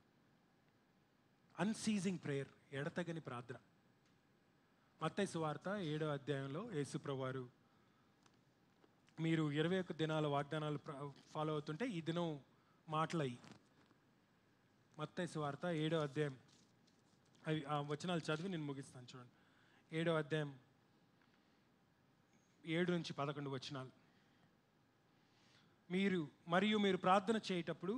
Speaker 3: అన్సీజింగ్ ప్రేయర్ ఎడతగని ప్రార్థన మత్తయి సువార్త ఏడో అధ్యాయంలో యేసుప్రవారు మీరు ఇరవై ఒక్క దినాల వాగ్దానాలు ఫాలో అవుతుంటే ఈ దినం మాటలయ్యి మత్తయి సువార్త ఏడో అధ్యాయం అవి ఆ వచనాలు చదివి నేను ముగిస్తాను చూడండి ఏడో అధ్యాయం ఏడు నుంచి పదకొండు వచనాలు మీరు మరియు మీరు ప్రార్థన చేయటప్పుడు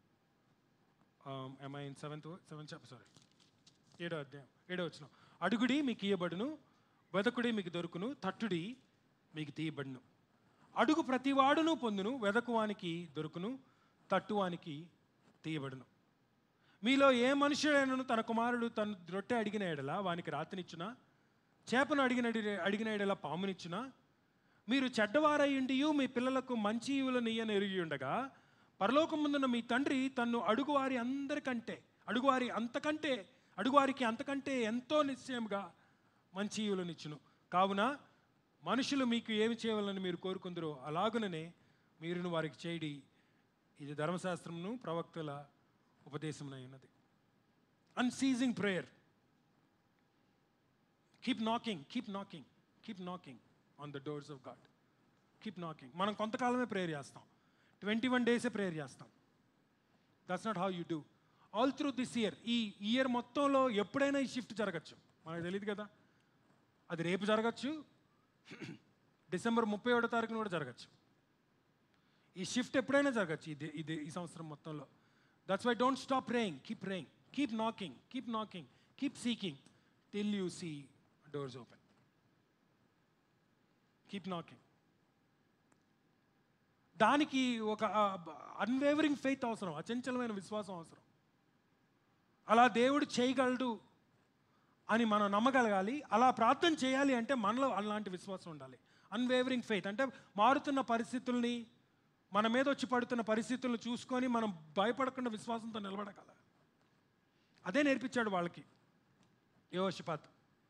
Speaker 3: ఎంఐ ఇన్ సెవెంత్ సెవెన్ సారీ ఏడో అధ్యాయం ఏడో వచ్చిన అడుగుడి మీకు ఇయ్యబడును వెదకుడి మీకు దొరుకును తట్టుడి మీకు తీయబడును అడుగు ప్రతివాడును పొందును వెదకువానికి దొరుకును తట్టువానికి తీయబడును మీలో ఏ మనుషుడైనను తన కుమారుడు తన రొట్టె అడిగిన ఎడల వానికి రాతినిచ్చునా చేపను అడిగిన అడిగిన ఎడల పామునిచ్చునా మీరు చెడ్డవారయ్యుండియు మీ పిల్లలకు మంచి ఈవులను ఇయ్యని ఎరిగి ఉండగా పరలోకముందున్న మీ తండ్రి తన్ను అడుగువారి అందరికంటే అడుగువారి అంతకంటే అడుగువారికి అంతకంటే ఎంతో నిశ్చయముగా మంచి ఈవులనిచ్చును కావున మనుషులు మీకు ఏమి చేయవాలని మీరు కోరుకుందరో అలాగుననే మీరును వారికి చేయడి ఇది ధర్మశాస్త్రమును ప్రవక్తల ఉపదేశమునై ఉన్నది unceasing prayer keep knocking keep knocking keep knocking on the doors of God keep knocking మనం కొంతకాలమే ప్రేయర్ చేస్తాం ట్వంటీ వన్ డేసే ప్రేయర్ చేస్తాం that's not how you do all through this year ఈ ఇయర్ మొత్తంలో ఎప్పుడైనా ఈ షిఫ్ట్ జరగచ్చు మనకు తెలియదు కదా అది రేపు జరగచ్చు డిసెంబర్ ముప్పై ఒకటో తారీఖున కూడా జరగచ్చు ఈ షిఫ్ట్ ఎప్పుడైనా జరగచ్చు ఇది ఇది ఈ సంవత్సరం మొత్తంలో that's why don't stop praying keep praying keep knocking keep knocking keep seeking till you see doors open keep knocking దానికి ఒక అన్వేవరింగ్ ఫెయిత్ అవసరం అచంచలమైన విశ్వాసం అవసరం అలా దేవుడు చేయగలడు అని మనం నమ్మగలగాలి అలా ప్రార్థన చేయాలి అంటే మనలో అలాంటి విశ్వాసం ఉండాలి అన్వేవరింగ్ ఫెయిత్ అంటే మారుతున్న పరిస్థితుల్ని మన మీద వచ్చి పడుతున్న పరిస్థితులను చూసుకొని మనం భయపడకుండా విశ్వాసంతో నిలబడగల అదే నేర్పించాడు వాళ్ళకి యోషపాత్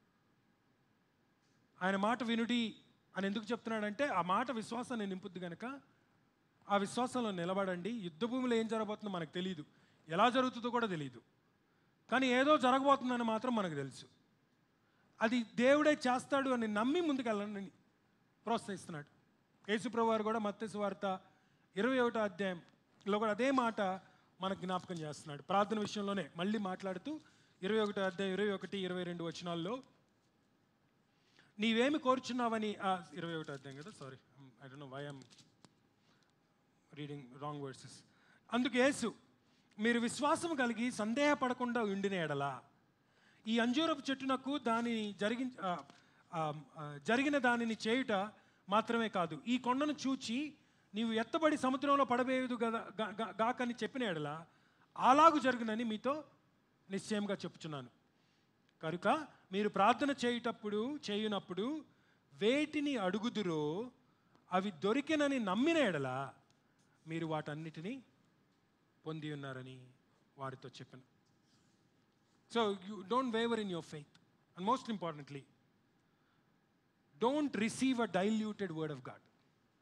Speaker 3: ఆయన మాట వినుడి అని ఎందుకు చెప్తున్నాడంటే ఆ మాట విశ్వాసాన్ని నింపుద్ది కనుక ఆ విశ్వాసంలో నిలబడండి యుద్ధ భూమిలో ఏం జరగబోతుందో మనకు తెలియదు ఎలా జరుగుతుందో కూడా తెలియదు కానీ ఏదో జరగబోతుందని మాత్రం మనకు తెలుసు అది దేవుడే చేస్తాడు అని నమ్మి ముందుకెళ్ళని ప్రోత్సహిస్తున్నాడు యేసుప్రభు వారు కూడా మత్తేసు వార్త ఇరవై ఒకటో అధ్యాయంలో కూడా అదే మాట మనకు జ్ఞాపకం చేస్తున్నాడు ప్రార్థన విషయంలోనే మళ్ళీ మాట్లాడుతూ ఇరవై ఒకటో అధ్యాయం ఇరవై ఒకటి ఇరవై రెండు వచనాల్లో నీవేమి కోరుచున్నావని ఇరవై ఒకటో అధ్యాయం కదా sorry I don't know why I'm reading wrong verses అందుకు యేసు మీరు విశ్వాసం కలిగి సందేహపడకుండా ఉండిన ఎడలా ఈ అంజూరపు చెట్టునకు దానిని జరిగి ఆ, ఆ, ఆ, జరిగిన దానిని చేయుట మాత్రమే కాదు ఈ కొండను చూచి నీవు ఎత్తబడి సముద్రంలో పడవేయదు గదా గా- గా- గాకని చెప్పిన ఎడల అలాగు జరుగునని మీతో నిశ్చయంగా చెప్పుచున్నాను కనుక మీరు ప్రార్థన చేయుటప్పుడు చేయునప్పుడు వేటిని అడుగుదురో అవి దొరికినని నమ్మిన ఎడల మీరు వాటన్నిటినీ పొంది ఉన్నారని వారితో చెప్పాను so you don't waver in your faith and most importantly don't receive a diluted word of God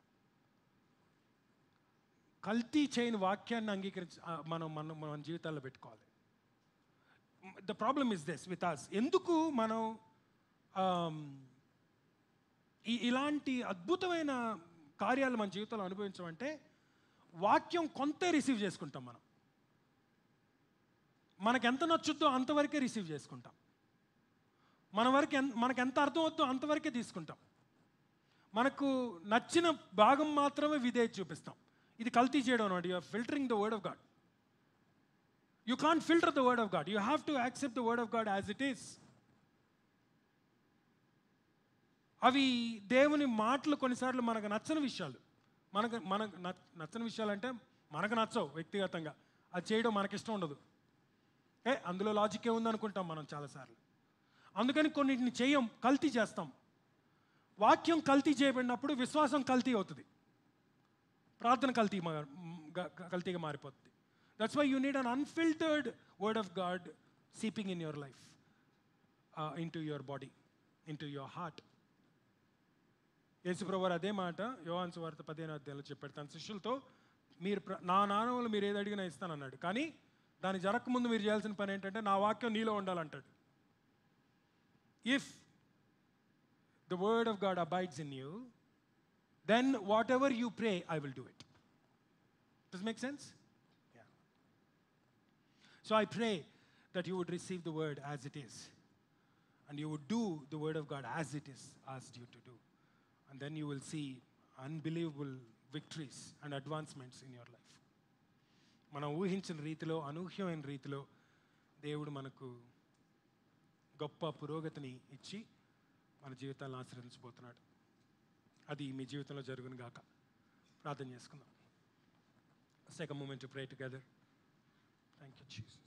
Speaker 3: కల్తీ చేయని వాక్యాన్ని అంగీకరించి ఆ, మనం మనం మన జీవితాల్లో పెట్టుకోవాలి the problem is this with us ఎందుకు మనం ఆమ్, ఈ ఇలాంటి అద్భుతమైన కార్యాలు మన జీవితంలో అనుభవించమంటే వాక్యం కొంతే రిసీవ్ చేసుకుంటాం మనం మనకు ఎంత నచ్చుద్దో అంతవరకే రిసీవ్ చేసుకుంటాం మన వరకు ఎన్ మనకు ఎంత అర్థం అవుద్దో అంతవరకే తీసుకుంటాం మనకు నచ్చిన భాగం మాత్రమే విధేయత చూపిస్తాం ఇది కల్తీ చేయడం అనమాట you filtering the word of God you can't filter the word of God you have to accept the word of God as it is అవి దేవుని మాటలు కొన్నిసార్లు మనకు నచ్చని విషయాలు మనకు మనకు నచ్- నచ్చని విషయాలు అంటే మనకు నచ్చవు వ్యక్తిగతంగా అది చేయడం మనకిష్టం ఉండదు ఏ అందులో లాజిక్ ఉంది అనుకుంటాం మనం చాలాసార్లు అందుకని కొన్నిటిని చేయం కల్తీ చేస్తాం వాక్యం కల్తీ చేయబడినప్పుడు విశ్వాసం కల్తీ అవుతుంది ప్రార్థన కల్తీ మా- గ- గ- కల్తీగా మారిపోతుంది that's why you need an unfiltered word of God seeping in your life into your body into your heart యేసుప్రభు అదే మాట యోహాన్స్ వార్త పదిహేను అధ్యాయంలో చెప్పాడు తన శిష్యులతో మీరు ప్ర- నా నానములు మీరు ఏది అడిగినా ఇస్తానన్నాడు కానీ దాని జరగకముందు మీరు చేయాల్సిన పని ఏంటంటే నా వాక్యం నీలో ఉండాలంటాడు if the word of God abides in you then whatever you pray I will do it does make sense so I pray that you would receive the word as it is and you would do the word of God as it is asked you to do. And then you will see unbelievable victories and advancements in your life. మనం ఊహించిన రీతిలో అనూహ్యమైన రీతిలో దేవుడు మనకు గొప్ప పురోగతిని ఇచ్చి మన జీవితాలను ఆశీర్వదించబోతున్నాడు అది మీ జీవితంలో జరుగును గాక ప్రార్థన చేసుకుందాం second moment to pray together thank you Jesus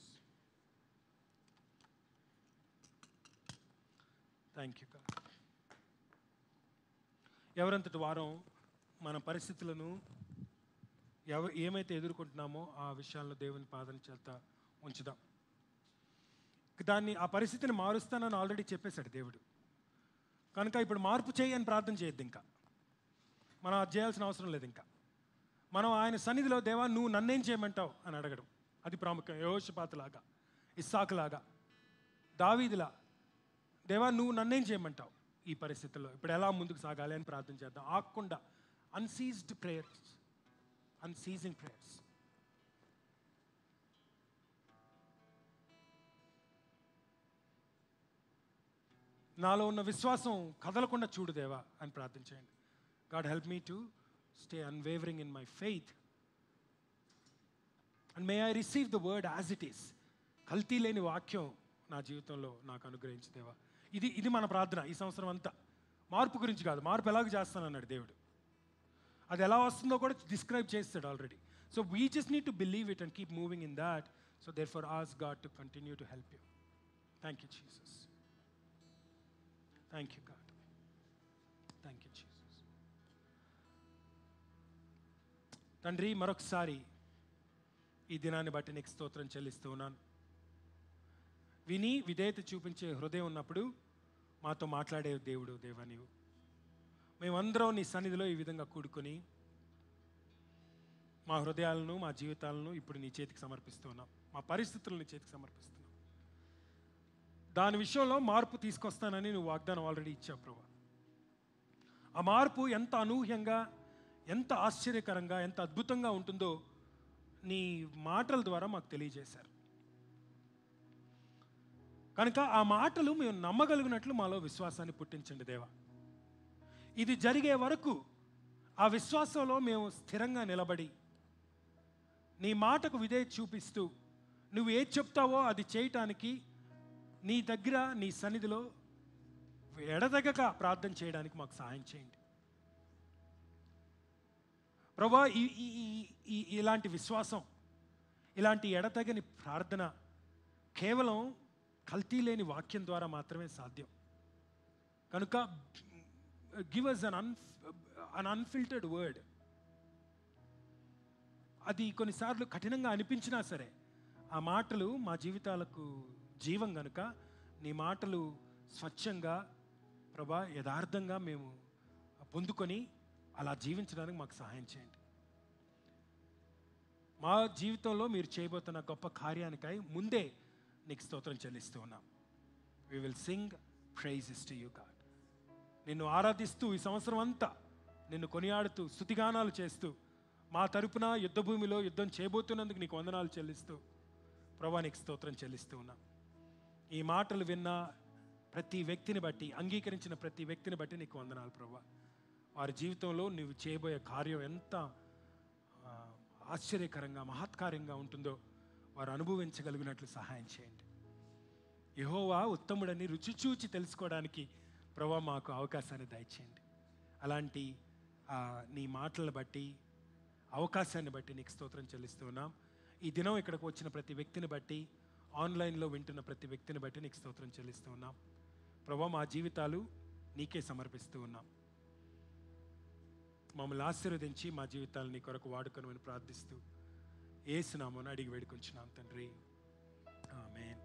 Speaker 3: thank you God ఎవరంతటి వారం మన పరిస్థితులను ఎవ ఏమైతే ఎదుర్కొంటున్నామో ఆ విషయాలను దేవుని పాదం చేత ఉంచుదాం దాన్ని ఆ పరిస్థితిని మారుస్తానని ఆల్రెడీ చెప్పేశాడు దేవుడు కనుక ఇప్పుడు మార్పు చేయి అని ప్రార్థన చేయొద్దు ఇంకా మనం అది చేయాల్సిన అవసరం లేదు ఇంకా మనం ఆయన సన్నిధిలో దేవా నువ్వు నన్నేం చేయమంటావు అని అడగడం అది ప్రాముఖ్యం యోషపాతలాగా ఇస్సాకులాగా దావీదిలా దేవా నువ్వు నన్నేం చేయమంటావు ఈ పరిస్థితుల్లో ఇప్పుడు ఎలా ముందుకు సాగాలి అని ప్రార్థన చేద్దాం ఆగకుండా అన్సీజ్డ్ ప్రేయర్స్ అన్సీజింగ్ ప్రేయర్స్ నాలో ఉన్న విశ్వాసం కదలకుండా చూడు దేవా అని ప్రార్థన చేయండి God help me to stay unwavering in my faith and may I receive the word as it is కల్తీ లేని వాక్యం నా జీవితంలో నాకు అనుగ్రహించి దేవా ఇది ఇది మన ప్రార్థన ఈ సంవత్సరం అంతా మార్పు గురించి కాదు మార్పు ఎలాగ చేస్తానన్నాడు దేవుడు అది ఎలా వస్తుందో కూడా డిస్క్రైబ్ చేస్తాడు already so we just need to believe it and keep moving in that so therefore ask God to continue to help you thank you Jesus thank you God thank you Jesus తండ్రి మరొకసారి ఈ దినాన్ని బట్టి నీకు స్తోత్రం చెల్లిస్తూ ఉన్నాను విని విధేయత చూపించే హృదయం ఉన్నప్పుడు మాతో మాట్లాడే దేవుడు దేవా నీవు మేమందరం నీ సన్నిధిలో ఈ విధంగా కూడుకొని మా హృదయాలను మా జీవితాలను ఇప్పుడు నీ చేతికి సమర్పిస్తున్నాం మా పరిస్థితులను నీ చేతికి సమర్పిస్తున్నాం దాని విషయంలో మార్పు తీసుకొస్తానని నువ్వు వాగ్దానం ఆల్రెడీ ఇచ్చావు ప్రభా ఆ మార్పు ఎంత అనూహ్యంగా ఎంత ఆశ్చర్యకరంగా ఎంత అద్భుతంగా ఉంటుందో నీ మాటల ద్వారా మాకు తెలియజేశారు కనుక ఆ మాటలు మేము నమ్మగలిగినట్లు మాలో విశ్వాసాన్ని పుట్టించండి దేవా ఇది జరిగే వరకు ఆ విశ్వాసంలో మేము స్థిరంగా నిలబడి నీ మాటకు విధేయత చూపిస్తూ నువ్వు ఏది చెప్తావో అది చేయటానికి నీ దగ్గర నీ సన్నిధిలో ఎడతెగక ప్రార్థన చేయడానికి మాకు సహాయం చేయండి ప్రభా ఈ ఈ- ఈ- ఈ- ఇలాంటి విశ్వాసం ఇలాంటి ఎడతెగని ప్రార్థన కేవలం కల్తీ లేని వాక్యం ద్వారా మాత్రమే సాధ్యం కనుక give us an an an unfiltered word అది కొన్నిసార్లు కఠినంగా అనిపించినా సరే ఆ మాటలు మా జీవితాలకు జీవం గనుక నీ మాటలు స్వచ్ఛంగా ప్రభా యథార్థంగా మేము పొందుకొని అలా జీవించడానికి మాకు సహాయం చేయండి మా జీవితంలో మీరు చేయబోతున్న గొప్ప కార్యానికై ముందే నీకు స్తోత్రం చెల్లిస్తూ ఉన్నాం we will sing praises to you God నిన్ను ఆరాధిస్తూ ఈ సంవత్సరం అంతా నిన్ను కొనియాడుతూ స్థుతిగానాలు చేస్తూ మా తరపున యుద్ధ భూమిలో యుద్ధం చేయబోతున్నందుకు నీకు వందనాలు చెల్లిస్తూ ప్రభా నీకు స్తోత్రం చెల్లిస్తూ ఉన్నాం ఈ మాటలు విన్న ప్రతి వ్యక్తిని బట్టి అంగీకరించిన ప్రతి వ్యక్తిని బట్టి నీకు వందనాలు ప్రభా వారి జీవితంలో నువ్వు చేయబోయే కార్యం ఎంత ఆ, ఆశ్చర్యకరంగా మహత్కార్యంగా ఉంటుందో వారు అనుభవించగలిగినట్లు సహాయం చేయండి యహోవా ఉత్తముడని రుచి చూచి తెలుసుకోవడానికి ప్రభా మాకు అవకాశాన్ని దయచేయండి అలాంటి ఆ, నీ మాటలను బట్టి అవకాశాన్ని బట్టి నీకు స్తోత్రం చెల్లిస్తూ ఉన్నాం ఈ దినం ఇక్కడికి వచ్చిన ప్రతి వ్యక్తిని బట్టి ఆన్లైన్లో వింటున్న ప్రతి వ్యక్తిని బట్టి నీకు స్తోత్రం చెల్లిస్తూ ఉన్నాం ప్రభా మా జీవితాలు నీకే సమర్పిస్తూ ఉన్నాం మమ్మల్ని ఆశీర్వదించి మా జీవితాలు నీ కొరకు వాడుకొనమని ప్రార్థిస్తూ ఏసునామని అడిగి వేడుకొంచున్నాం తండ్రి ఆమేన్